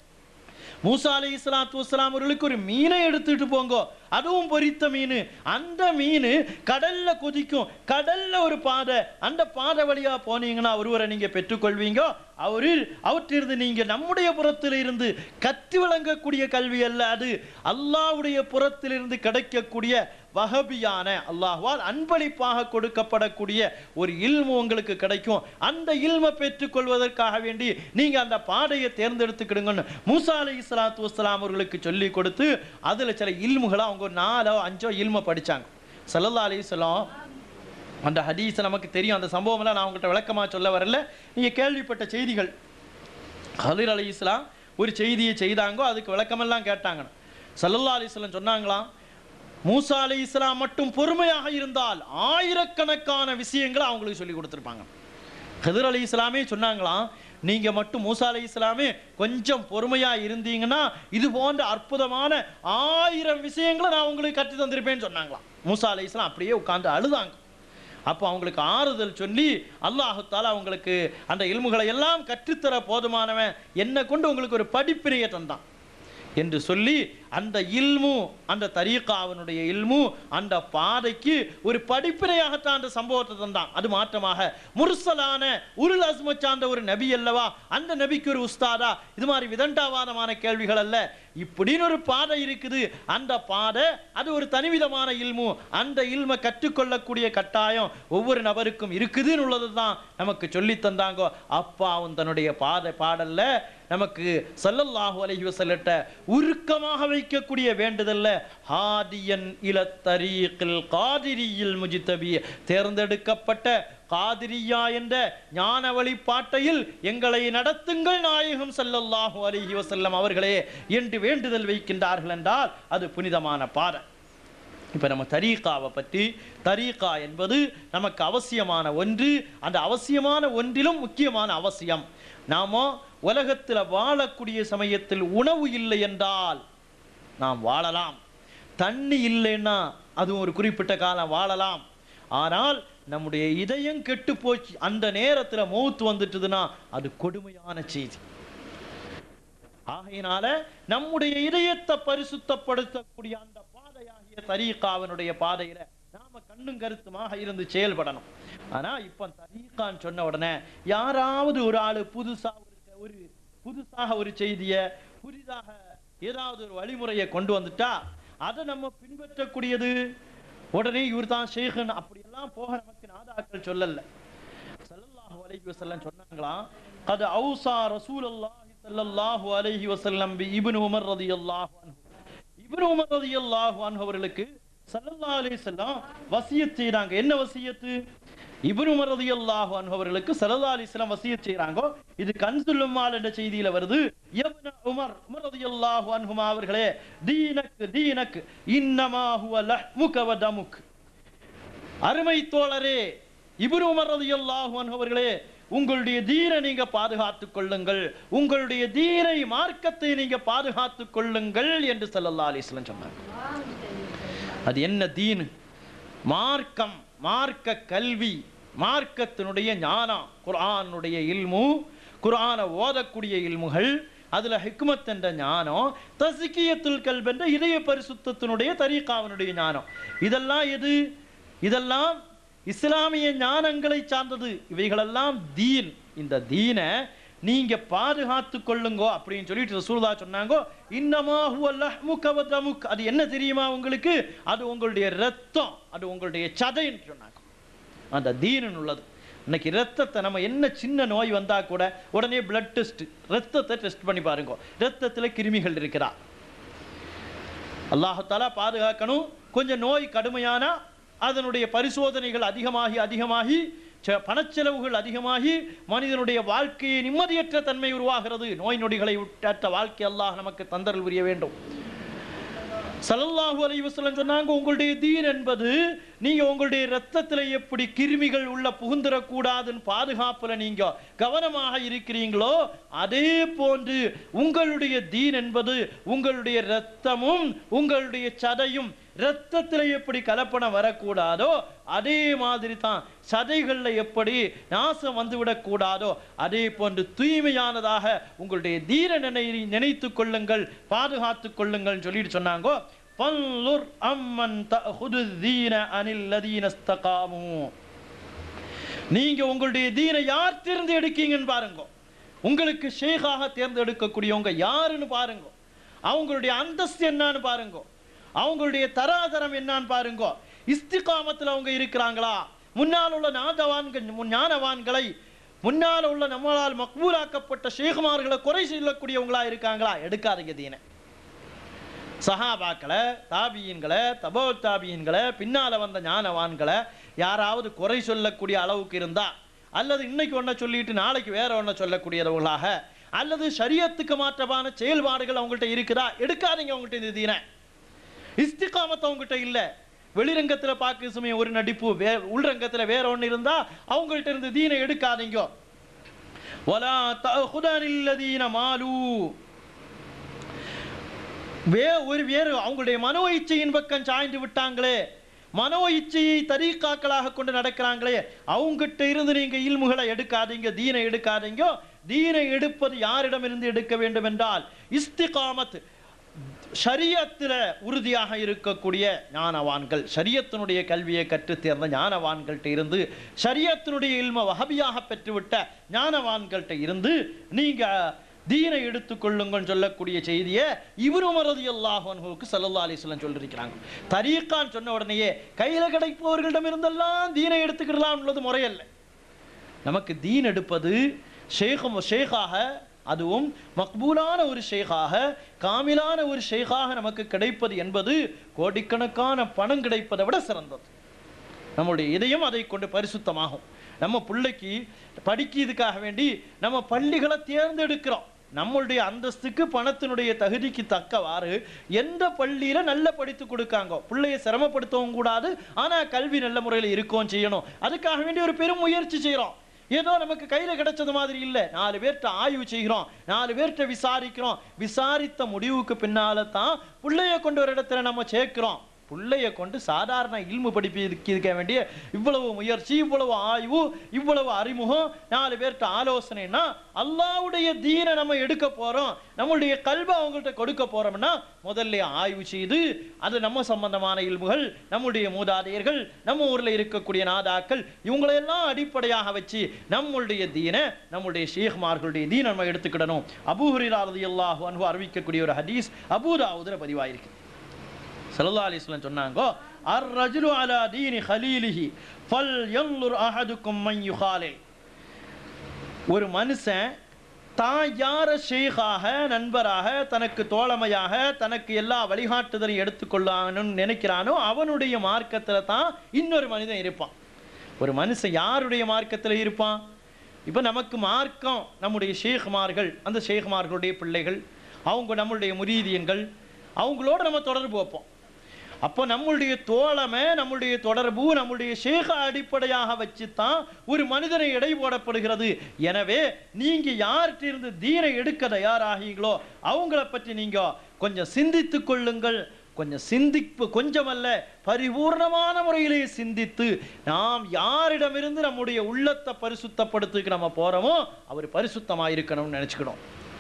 மூசா அலை இஸ்லாத்து வஸ்லாம் அவர்களுக்கு ஒரு மீனை எடுத்துட்டு போங்க அதுவும் பொரித்த மீன் அந்த மீன் கடல்ல கொதிக்கும் கடல்ல ஒரு பாதை அந்த பாதை வழியா போனீங்கன்னா ஒருவரை நீங்க பெற்றுக்கொள்வீங்க அவரு அவற்றிலிருந்து நீங்க நம்முடைய புறத்தில் இருந்து கற்று விளங்கக்கூடிய கல்வி அல்ல அது அல்லாஹ்வுடைய புறத்திலிருந்து கிடைக்கக்கூடிய வஹபியான அல்லாஹ்வால் அன்பளிப்பாக கொடுக்கப்படக்கூடிய ஒரு இல்மு உங்களுக்கு கிடைக்கும் அந்த இல்மை பெற்றுக்கொள்வதற்காக வேண்டி நீங்க அந்த பாதையை தேர்ந்தெடுத்துக்கிடுங்கன்னு மூசா அலை இஸ்லாத்து வஸ்லாம் அவர்களுக்கு சொல்லி கொடுத்து அதுல சில இல்முகளை அவங்க ஒரு நாலோ அஞ்சோ இல்மை படிச்சாங்க சல்லல்லா அலிஸ்லாம் அந்த ஹதீஸ் நமக்கு தெரியும் அந்த சம்பவம்லாம் நான் உங்கள்கிட்ட விளக்கமா சொல்ல வரல நீங்க கேள்விப்பட்ட செய்திகள் ஹலிர் அலி இஸ்லாம் ஒரு செய்தியை செய்தாங்கோ அதுக்கு விளக்கமெல்லாம் கேட்டாங்க சல்லல்லா அலிஸ்லாம் சொன்னாங்களாம் மூசா அலி இஸ்லாம் மட்டும் பொறுமையாக இருந்தால் ஆயிரக்கணக்கான விஷயங்களை அவங்களுக்கு சொல்லி கொடுத்துருப்பாங்க ஹிதர் அலி இஸ்லாமே சொன்னாங்களாம் நீங்க மட்டும் மூசா அலி இஸ்லாமே கொஞ்சம் பொறுமையா இருந்தீங்கன்னா இது போன்ற அற்புதமான ஆயிரம் விஷயங்களை நான் உங்களுக்கு கற்று தந்திருப்பேன்னு சொன்னாங்களாம் மூசா அலி இஸ்லாம் அப்படியே உட்கார்ந்து அழுதாங்க அப்போ அவங்களுக்கு ஆறுதல் சொல்லி அல்லாஹு தாலா அவங்களுக்கு அந்த இல்முகளை எல்லாம் கற்றுத்தர போதுமானவன் என்னை கொண்டு உங்களுக்கு ஒரு படிப்பினையை தந்தான் என்று சொல்லி அந்த இல்மு அந்த தரீகாவினுடைய இல்மு அந்த பாதைக்கு ஒரு படிப்பினையாகத்தான் அந்த சம்பவத்தை தந்தான் அது மாற்றமாக முர்சலான உருள் அஸ்ம சார்ந்த ஒரு நபி அல்லவா அந்த நபிக்கு ஒரு உஸ்தாதா இது மாதிரி விதண்டாவாதமான கேள்விகள் அல்ல இப்படின்னு ஒரு பாதை இருக்குது அந்த பாதை அது ஒரு தனிவிதமான இல்மு அந்த இல்மை கற்றுக்கொள்ளக்கூடிய கட்டாயம் ஒவ்வொரு நபருக்கும் இருக்குதுன்னு உள்ளது தான் நமக்கு சொல்லி தந்தாங்க அப்பாவும் தன்னுடைய பாதை பாடல்ல நமக்கு சல்லல்லாஹு அலைஹி வஸல்லட்ட உருக்கமாக வைக்கக்கூடிய வேண்டுதல்ல ஹாதியன் இல தரீகில் காதிரியில் முஜித்தபி தேர்ந்தெடுக்கப்பட்ட காதிரியா என்ற ஞான வழிபாட்டையில் எங்களை நடத்துங்கள் நாயகம் ஸல்லல்லாஹு அலைஹி வஸல்லம் அவர்களே என்று வேண்டுதல் வைக்கின்றார்கள் என்றால் அது புனிதமான பாதை இப்போ நம்ம தரீகாவை பற்றி தரீகா என்பது நமக்கு அவசியமான ஒன்று அந்த அவசியமான ஒன்றிலும் முக்கியமான அவசியம் நாம உலகத்தில் வாழக்கூடிய சமயத்தில் உணவு இல்லை என்றால் நாம் வாழலாம் தண்ணி இல்லைன்னா அதுவும் ஒரு குறிப்பிட்ட காலம் வாழலாம் ஆனால் நம்முடைய இதயம் கெட்டு போச்சு அந்த நேரத்தில் மௌத்து வந்துட்டுதுன்னா அது கொடுமையான செய்தி ஆகையினால நம்முடைய இதயத்தை பரிசுத்தப்படுத்தக்கூடிய அந்த பாதையாகிய தரீகாவினுடைய பாதையில நாம கண்ணும் கருத்துமாக இருந்து செயல்படணும் ஆனா இப்ப தரீகான்னு சொன்ன உடனே யாராவது ஒரு ஆளு புதுசா ஒரு ஒரு புதுசாக ஒரு செய்திய புதிதாக ஏதாவது ஒரு வழிமுறையை கொண்டு வந்துட்டா அதை நம்ம பின்பற்றக்கூடியது உடனே இவர் தான் ஷேகன் அப்படியெல்லாம் போக நமக்கு நாதாக்கள் சொல்லல ஸல்லல்லாஹு அலைஹி வஸல்லம் சொன்னாங்களாம் கத அவுசா ரசூலுல்லாஹி ஸல்லல்லாஹு அலைஹி வஸல்லம் பி இப்னு உமர் ரலியல்லாஹு அன்ஹு இப்னு உமர் ரலியல்லாஹு அன்ஹு அவர்களுக்கு ஸல்லல்லாஹு அலைஹி வஸல்லம் வசியத் செய்றாங்க என்ன வசியத்து இப்னு உமர் ரலியல்லாஹு அன்ஹு அவர்களுக்கு ஸல்லல்லாஹு அலைஹி வஸல்லம் வசியத் செய்றாங்க இது கன்சுல் உம்மால் என்ற செய்தியில வருது இப்னு உமர் உமர் ரலியல்லாஹு அன்ஹுமா அவர்களே தீனக் தீனக் இன்னமா ஹுவ லஹ்முக வ தமுக் அருமை தோழரே இப்னு உமர் ரலியல்லாஹு அன்ஹு அவர்களே உங்களுடைய தீனை நீங்க பாதுகாத்துக் கொள்ளுங்கள் உங்களுடைய தீனை மார்க்கத்தை நீங்க பாதுகாத்துக் கொள்ளுங்கள் என்று ஸல்லல்லாஹு அலைஹி வஸல்லம் சொன்னாங்க அது என்ன தீன் மார்க்கம் மார்க்க கல்வி மார்க்கத்தினுடைய ஞானம் குர்ஆனுடைய இல்மு குர்ஆனை ஓதக்கூடிய இல்முகள் அதுல ஹிக்மத் என்ற ஞானம் தசிக்கியத்துல் கல்ப் என்ற இதய பரிசுத்தத்தினுடைய தரீகாவினுடைய ஞானம் இதெல்லாம் எது இதெல்லாம் இஸ்லாமிய ஞானங்களை சார்ந்தது இவைகளெல்லாம் தீன் இந்த தீனை நீங்க பாதுகாத்து கொள்ளுங்கோ அப்படின்னு சொல்லிட்டு ரசூலுல்லா சொன்னாங்க இன்னமா ஹுவ லஹ்முக வ தமுக் அது என்ன தெரியுமா உங்களுக்கு அது உங்களுடைய ரத்தம் அது உங்களுடைய சதைன்னு சொன்னாங்க அந்த தீனன் உள்ளது இன்னைக்கு ரத்தத்தை நம்ம என்ன சின்ன நோய் வந்தா கூட உடனே பிளட் டெஸ்ட் ரத்தத்தை டெஸ்ட் பண்ணி பாருங்க ரத்தத்துல கிருமிகள் இருக்கிறா அல்லாஹாலா பாதுகாக்கணும் கொஞ்சம் நோய் கடுமையானா அதனுடைய பரிசோதனைகள் அதிகமாகி அதிகமாகி செ- பணச்செலவுகள் அதிகமாகி மனிதனுடைய வாழ்க்கையை நிம்மதியற்ற தன்மை உருவாகிறது நோய் நொடிகளை விட்டற்ற வாழ்க்கை அல்லாஹ் நமக்கு தந்தரல் புரிய வேண்டும் ஸல்லல்லாஹு அலைஹி வஸல்லம் சொன்னாங்க உங்களுடைய தீன் என்பது நீங்க உங்களுடைய ரத்தத்துல எப்படி கிருமிகள் உள்ள புகுந்துடக்கூடாதுன்னு பாதுகாப்புல நீங்க கவனமாக இருக்கிறீங்களோ அதே போன்று உங்களுடைய தீன் என்பது உங்களுடைய ரத்தமும் உங்களுடைய சதையும் ரத்தத்துல எப்படி கலப்படம் வரக்கூடாதோ அதே மாதிரி தான் சதைகள்ல எப்படி நாசம் வந்துவிடக் கூடாதோ அதே போன்று தூய்மையானதாக உங்களுடைய தீர நினை நினைத்துக் கொள்ளுங்கள் பாதுகாத்துக் கொள்ளுங்கள் சொல்லிட்டு சொன்னாங்க பல்லுர் அம்மன் தஹுது தீன அனில் லதீன இஸ்தகாமு நீங்க உங்களுடைய தீனை யார் தேர்ந்தெடுக்கீங்கன்னு பாருங்க உங்களுக்கு ஷேகாக தேர்ந்தெடுக்கக்கூடியவங்க யாருன்னு பாருங்க அவங்களுடைய அந்தஸ்து என்னன்னு பாருங்க அவங்களுடைய தராதரம் என்னன்னு பாருங்க இஸ்திகாமத்தில் அவங்க இருக்கிறாங்களா முன்னால் உள்ள நாதவான்கள் முன் ஞானவான்களை முன்னால் உள்ள நம்மளால் மக்பூலாக்கப்பட்ட ஷேகுமார்களை குறை சொல்லக்கூடியவங்களா இருக்காங்களா எடுக்காதீங்க தீனை சஹாபாக்களை தாபியன்களை தபோ தாபியன்களை பின்னால வந்த ஞானவான்களை யாராவது குறை சொல்லக்கூடிய அளவுக்கு இருந்தா அல்லது இன்னைக்கு ஒன்றை சொல்லிட்டு நாளைக்கு வேற ஒன்றை சொல்லக்கூடியவர்களாக அல்லது ஷரியத்துக்கு மாற்றமான செயல்பாடுகள் அவங்கள்ட்ட இருக்குதா எடுக்காதீங்க அவங்கள்ட்ட இந்த தீனை இஸ்திகாமத்து அவங்ககிட்ட இல்ல வெளிரங்கத்துல பார்க்க சமயம் ஒரு நடிப்பு வே உள்ரங்கத்துல வேற ஒண்ணு இருந்தா அவங்கள்ட்ட இருந்து தீனை எடுக்காதீங்க வலா தஅஹுதனில் லதீன மாலூ வே ஒரு வேறு அவங்களுடைய மனோ இச்சையின் பக்கம் சாய்ந்து விட்டாங்களே மனோ இச்சையை தரீக்காக்களாக கொண்டு நடக்கிறாங்களே அவங்ககிட்ட இருந்து நீங்க இல்முகளை எடுக்காதீங்க தீனை எடுக்காதீங்க தீனை எடுப்பது யாரிடமிருந்து எடுக்க வேண்டும் என்றால் இஸ்திகாமத் ஷரியத்துல உறுதியாக இருக்கக்கூடிய ஞானவான்கள் ஷரியத்தினுடைய கல்வியை கற்றுத் தேர்ந்த ஞானவான்கள்ட்ட இருந்து ஷரியத்தினுடைய இல்ம வஹபியாக பெற்றுவிட்ட ஞானவான்கள்ட்ட இருந்து நீங்க தீனை எடுத்துக்கொள்ளுங்கன்னு சொல்லக்கூடிய செய்தியை இவரு மரதி அல்லாஹனுக்கு சல்லல்லா அலிஸ்லாம் சொல்லியிருக்கிறாங்க தரீக்கான் சொன்ன உடனேயே கையில கிடைப்பவர்களிடம் இருந்தெல்லாம் தீனை எடுத்துக்கிடலாம் உள்ளது முறையல்ல நமக்கு தீன் எடுப்பது ஷேகம் ஷேகாக அதுவும் மக்பூலான ஒரு ஷேகாக காமிலான ஒரு ஷேகாக நமக்கு கிடைப்பது என்பது கோடிக்கணக்கான பணம் கிடைப்பதை விட சிறந்தது நம்முடைய இதயம் அதை கொண்டு பரிசுத்தமாகும் நம்ம பிள்ளைக்கு படிக்கிறதுக்காக வேண்டி நம்ம பள்ளிகளை தேர்ந்தெடுக்கிறோம் நம்மளுடைய அந்தஸ்துக்கு பணத்தினுடைய தகுதிக்கு தக்கவாறு எந்த பள்ளியில நல்ல படித்து கொடுக்காங்க பிள்ளைய சிரமப்படுத்தவும் கூடாது ஆனா கல்வி நல்ல முறையில் இருக்கவும் செய்யணும் அதுக்காக வேண்டி ஒரு பெரும் முயற்சி செய்கிறோம் ஏதோ நமக்கு கையில கிடைச்சது மாதிரி இல்லை நாலு பேர்கிட்ட ஆய்வு செய்கிறோம் நாலு பேர்கிட்ட விசாரிக்கிறோம் விசாரித்த முடிவுக்கு பின்னால தான் பிள்ளைய கொண்டு ஒரு இடத்துல நம்ம சேர்க்கிறோம் பிள்ளைய கொண்டு சாதாரண இல்மு படிப்பிற்கு இருக்க வேண்டிய இவ்வளவு முயற்சி இவ்வளவு ஆய்வு இவ்வளவு அறிமுகம் நாலு பேர்கிட்ட ஆலோசனைனா அல்லாவுடைய தீனை நம்ம எடுக்க போறோம் நம்மளுடைய கல்வை அவங்கள்ட்ட கொடுக்க போறோம்னா முதல்ல ஆய்வு செய்து அது நம்ம சம்பந்தமான இல்முகள் நம்முடைய மூதாதையர்கள் நம்ம ஊர்ல இருக்கக்கூடிய நாதாக்கள் இவங்களையெல்லாம் அடிப்படையாக வச்சு நம்மளுடைய தீனை நம்முடைய ஷேக்மார்களுடைய தீனை நம்ம எடுத்துக்கிடணும் அபூஹரிரா ரலியல்லாஹு அன்ஹு அறிவிக்கக்கூடிய ஒரு ஹதீஸ் அபூதாவுதுல பதிவாயிருக்கு சல்லா அலிஸ்லாம் சொன்னாங்க அர் ரஜுலு அலா தீனி ஹலீலிஹி ஃபல் யன்லுர் அஹதுக்கும் மன் யுகாலில் ஒரு மனுஷன் தான் யார ஷேகாக நண்பராக தனக்கு தோழமையாக தனக்கு எல்லா வழிகாட்டுதலையும் எடுத்துக்கொள்ளணும்னு நினைக்கிறானோ அவனுடைய மார்க்கத்துல தான் இன்னொரு மனிதன் இருப்பான் ஒரு மனுஷன் யாருடைய மார்க்கத்துல இருப்பான் இப்போ நமக்கு மார்க்கம் நம்முடைய ஷேக்மார்கள் அந்த ஷேக்மார்களுடைய பிள்ளைகள் அவங்க நம்மளுடைய முரீதியன்கள் அவங்களோட நம்ம தொடர்பு வைப்போம் அப்போ நம்மளுடைய தோழமை நம்மளுடைய தொடர்பு நம்மளுடைய சேக அடிப்படையாக வச்சு தான் ஒரு மனிதனை எடை போடப்படுகிறது எனவே நீங்க யார்கிட்ட இருந்து தீனை எடுக்க தயாராகீங்களோ அவங்கள பற்றி நீங்க கொஞ்சம் சிந்தித்து கொள்ளுங்கள் கொஞ்சம் சிந்திப்பு கொஞ்சமல்ல பரிபூர்ணமான முறையிலே சிந்தித்து நாம் யாரிடமிருந்து நம்முடைய உள்ளத்தை பரிசுத்தப்படுத்துக்கு நம்ம போறோமோ அவர் பரிசுத்தமாக இருக்கணும்னு நினச்சிக்கணும்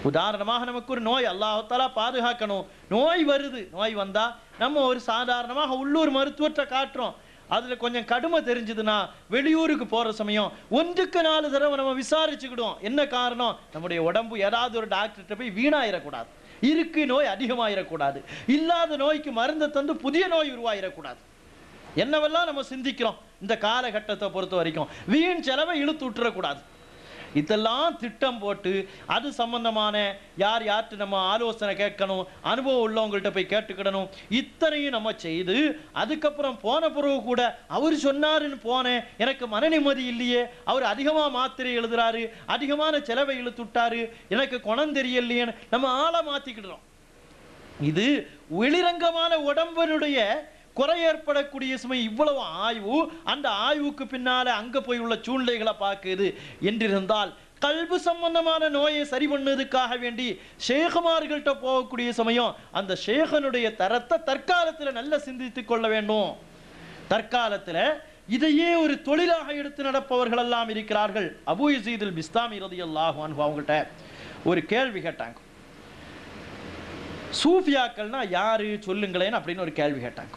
உதாரணமாக நமக்கு ஒரு நோய் அல்லாஹாலா பாதுகாக்கணும் நோய் வருது நோய் வந்தா நம்ம ஒரு சாதாரணமாக உள்ளூர் மருத்துவத்தை காட்டுறோம் அதுல கொஞ்சம் கடுமை தெரிஞ்சதுன்னா வெளியூருக்கு போற சமயம் ஒன்றுக்கு நாலு தடவை நம்ம விசாரிச்சுக்கிடுவோம் என்ன காரணம் நம்முடைய உடம்பு ஏதாவது ஒரு டாக்டர்கிட்ட போய் வீணாயிடக்கூடாது இருக்கு நோய் அதிகமாயிடக்கூடாது இல்லாத நோய்க்கு மருந்தை தந்து புதிய நோய் உருவாயிடக்கூடாது என்னவெல்லாம் நம்ம சிந்திக்கிறோம் இந்த காலகட்டத்தை பொறுத்த வரைக்கும் வீண் செலவை இழுத்து விட்டுறக்கூடாது இதெல்லாம் திட்டம் போட்டு அது சம்பந்தமான யார் யார்கிட்ட நம்ம ஆலோசனை கேட்கணும் அனுபவம் உள்ளவங்கள்ட்ட போய் கேட்டுக்கிடணும் இத்தனையும் நம்ம செய்து அதுக்கப்புறம் போன பிறகு கூட அவர் சொன்னாருன்னு போனேன் எனக்கு மன நிம்மதி இல்லையே அவர் அதிகமாக மாத்திரை எழுதுறாரு அதிகமான செலவை இழுத்து விட்டாரு எனக்கு குணம் தெரியலையேன்னு நம்ம ஆளை மாத்திக்கிடுறோம் இது வெளிரங்கமான உடம்பினுடைய குறை ஏற்படக்கூடிய சுமை இவ்வளவு ஆய்வு அந்த ஆய்வுக்கு பின்னால அங்க போய் உள்ள சூழ்நிலைகளை பார்க்குது என்றிருந்தால் கல்பு சம்பந்தமான நோயை சரி பண்ணதுக்காக வேண்டி ஷேகுமார்கள்ட்ட போகக்கூடிய சமயம் அந்த ஷேகனுடைய தரத்தை தற்காலத்துல நல்ல சிந்தித்துக் கொள்ள வேண்டும் தற்காலத்துல இதையே ஒரு தொழிலாக எடுத்து நடப்பவர்கள் எல்லாம் இருக்கிறார்கள் அபு யசீதுல் பிஸ்தாமி ரதியல்லாஹு அன்ஹு அவங்கள்ட்ட ஒரு கேள்வி கேட்டாங்க சூஃபியாக்கள்னா யாரு சொல்லுங்களேன் அப்படின்னு ஒரு கேள்வி கேட்டாங்க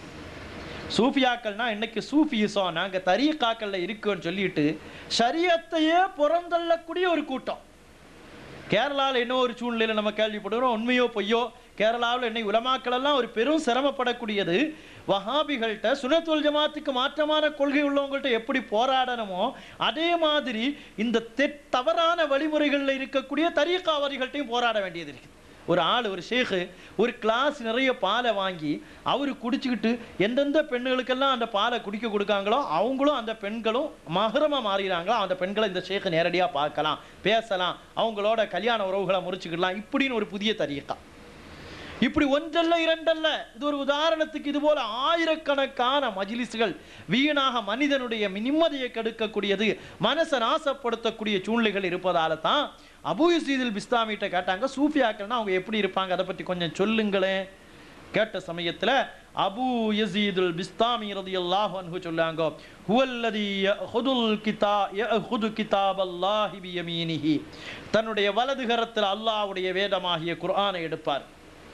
சூஃபியாக்கள்னா இன்னைக்கு சூஃபியிசம் நாங்க தரீக்காக்கள்ல இருக்கோன்னு சொல்லிட்டு ஷரியத்தையே புறந்தள்ளக்கூடிய ஒரு கூட்டம் கேரளாவில் என்ன ஒரு சூழ்நிலையில் நம்ம கேள்விப்படுகிறோம் உண்மையோ பொய்யோ கேரளாவில் என்னை உலமாக்கள் எல்லாம் ஒரு பெரும் சிரமப்படக்கூடியது வஹாபிகள்கிட்ட சுனத்துல் ஜமாத்துக்கு மாற்றமான கொள்கை உள்ளவங்கள்ட்ட எப்படி போராடணுமோ அதே மாதிரி இந்த தெட் தவறான வழிமுறைகளில் இருக்கக்கூடிய தரீக்காவாதிகள்ட்டையும் போராட வேண்டியது இருக்குது ஒரு ஆள் ஒரு ஷேக்கு ஒரு கிளாஸ் நிறைய பாலை வாங்கி அவர் குடிச்சுக்கிட்டு எந்தெந்த பெண்களுக்கெல்லாம் அந்த பாலை குடிக்க கொடுக்காங்களோ அவங்களும் அந்த பெண்களும் மகரமாக மாறிடுறாங்களோ அந்த பெண்களை இந்த ஷேக்கு நேரடியாக பார்க்கலாம் பேசலாம் அவங்களோட கல்யாண உறவுகளை முறிச்சுக்கிடலாம் இப்படின்னு ஒரு புதிய தரீக்கா இப்படி ஒன்றல்ல இரண்டல்ல இது ஒரு உதாரணத்துக்கு இது போல ஆயிரக்கணக்கான மஜிலிஸ்கள் வீணாக மனிதனுடைய நிம்மதியை கெடுக்கக்கூடியது மனசை நாசப்படுத்தக்கூடிய சூழ்நிலைகள் இருப்பதால தான் அபு யசீதுல் பிஸ்தாமிட்ட கேட்டாங்க சூஃபியாக்கள்னா அவங்க எப்படி இருப்பாங்க அதை பற்றி கொஞ்சம் சொல்லுங்களேன் கேட்ட சமயத்துல அபு யசீதுல் பிஸ்தாமி ரலியல்லாஹு அன்ஹு சொல்லாங்க ஹுவல்லதி யஹுதுல் கிதா யஹுது கிதாபல்லாஹி பியமீனிஹி தன்னுடைய வலது கரத்தில் அல்லாஹ்வுடைய வேதமாகிய குர்ஆனை எடுப்பார்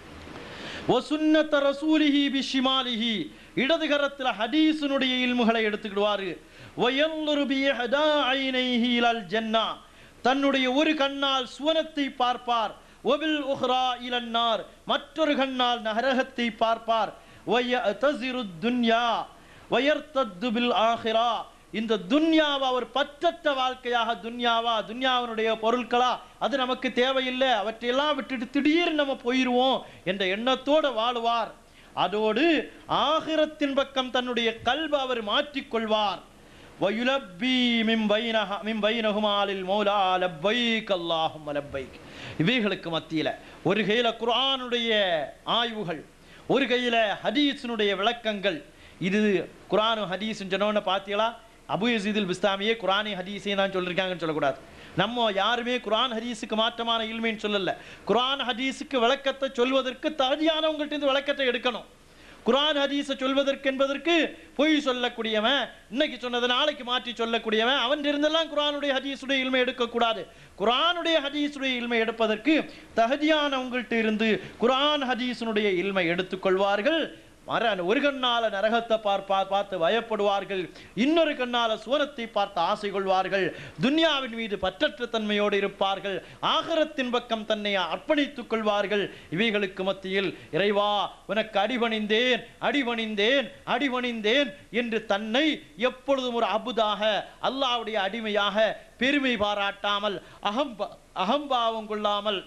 ஒசுன்னத்த ரசூலிஹி பிஷிமாலிஹி இடது கரத்தில் ஹதீஸினுடைய இல்முகளை எடுத்துக்கிடுவாரு வயல்லுரு பியஹதா ஐனைஹி இலல் ஜன்னா தன்னுடைய ஒரு கண்ணால் சுவனத்தை பார்ப்பார் ஒபில் உஹ்ரா இலன்னார் மற்றொரு கண்ணால் நரகத்தை பார்ப்பார் வயதஸிரு துன்யா வயர்த்தத்து பில் ஆஹிரா இந்த துன்யாவை அவர் பற்றற்ற வாழ்க்கையாக துன்யாவா துன்யாவினுடைய பொருட்களா அது நமக்கு தேவையில்லை அவற்றையெல்லாம் விட்டுட்டு திடீர்னு நம்ம போயிடுவோம் என்ற எண்ணத்தோடு வாழுவார் அதோடு ஆகிரத்தின் பக்கம் தன்னுடைய கல்வை அவர் மாற்றிக்கொள்வார் வயுலப்பி மிம் பைனஹ மிம் பைனஹுமாலில் மௌலா லப்பைக் அல்லாஹும் லப்பைக் இவைகளுக்கு மத்தியில ஒரு கையில குர்ஆனுடைய ஆய்வுகள் ஒரு கையில ஹதீஸினுடைய விளக்கங்கள் இது குர்ஆனும் ஹதீஸும் சொன்னோன்னு பார்த்தீங்களா அபு யசீதுல் பிஸ்தாமியே குரானி ஹதீஸையும் தான் சொல்லியிருக்காங்கன்னு சொல்லக்கூடாது நம்ம யாருமே குரான் ஹதீஸுக்கு மாற்றமான இல்மைன்னு சொல்லல குரான் ஹதீஸுக்கு விளக்கத்தை சொல்வதற்கு தகுதியானவங்கள்ட்ட இருந்து விளக்கத்தை எடுக்கணும் குரான் ஹதீஸை சொல்வதற்கு என்பதற்கு பொய் சொல்லக்கூடியவன் இன்னைக்கு சொன்னதை நாளைக்கு மாற்றி சொல்லக்கூடியவன் அவன் இருந்தெல்லாம் குரானுடைய ஹதீஸுடைய இல்மை எடுக்கக்கூடாது குரானுடைய ஹதீஸுடைய இல்மை எடுப்பதற்கு தகுதியானவங்கள்ட்ட இருந்து குரான் ஹதீஸினுடைய இல்மை எடுத்துக்கொள்வார்கள் மர ஒரு கண்ணால நரகத்தை பார்ப்பா பார்த்து பயப்படுவார்கள் இன்னொரு கண்ணால சுவனத்தை பார்த்து ஆசை கொள்வார்கள் துன்யாவின் மீது பற்றற்ற தன்மையோடு இருப்பார்கள் ஆகரத்தின் பக்கம் தன்னை அர்ப்பணித்துக் கொள்வார்கள் இவைகளுக்கு மத்தியில் இறைவா உனக்கு அடிபணிந்தேன் அடிபணிந்தேன் அடிபணிந்தேன் என்று தன்னை எப்பொழுதும் ஒரு அபுதாக அல்லாவுடைய அடிமையாக பெருமை பாராட்டாமல் அகம்பா அகம்பாவம் கொள்ளாமல்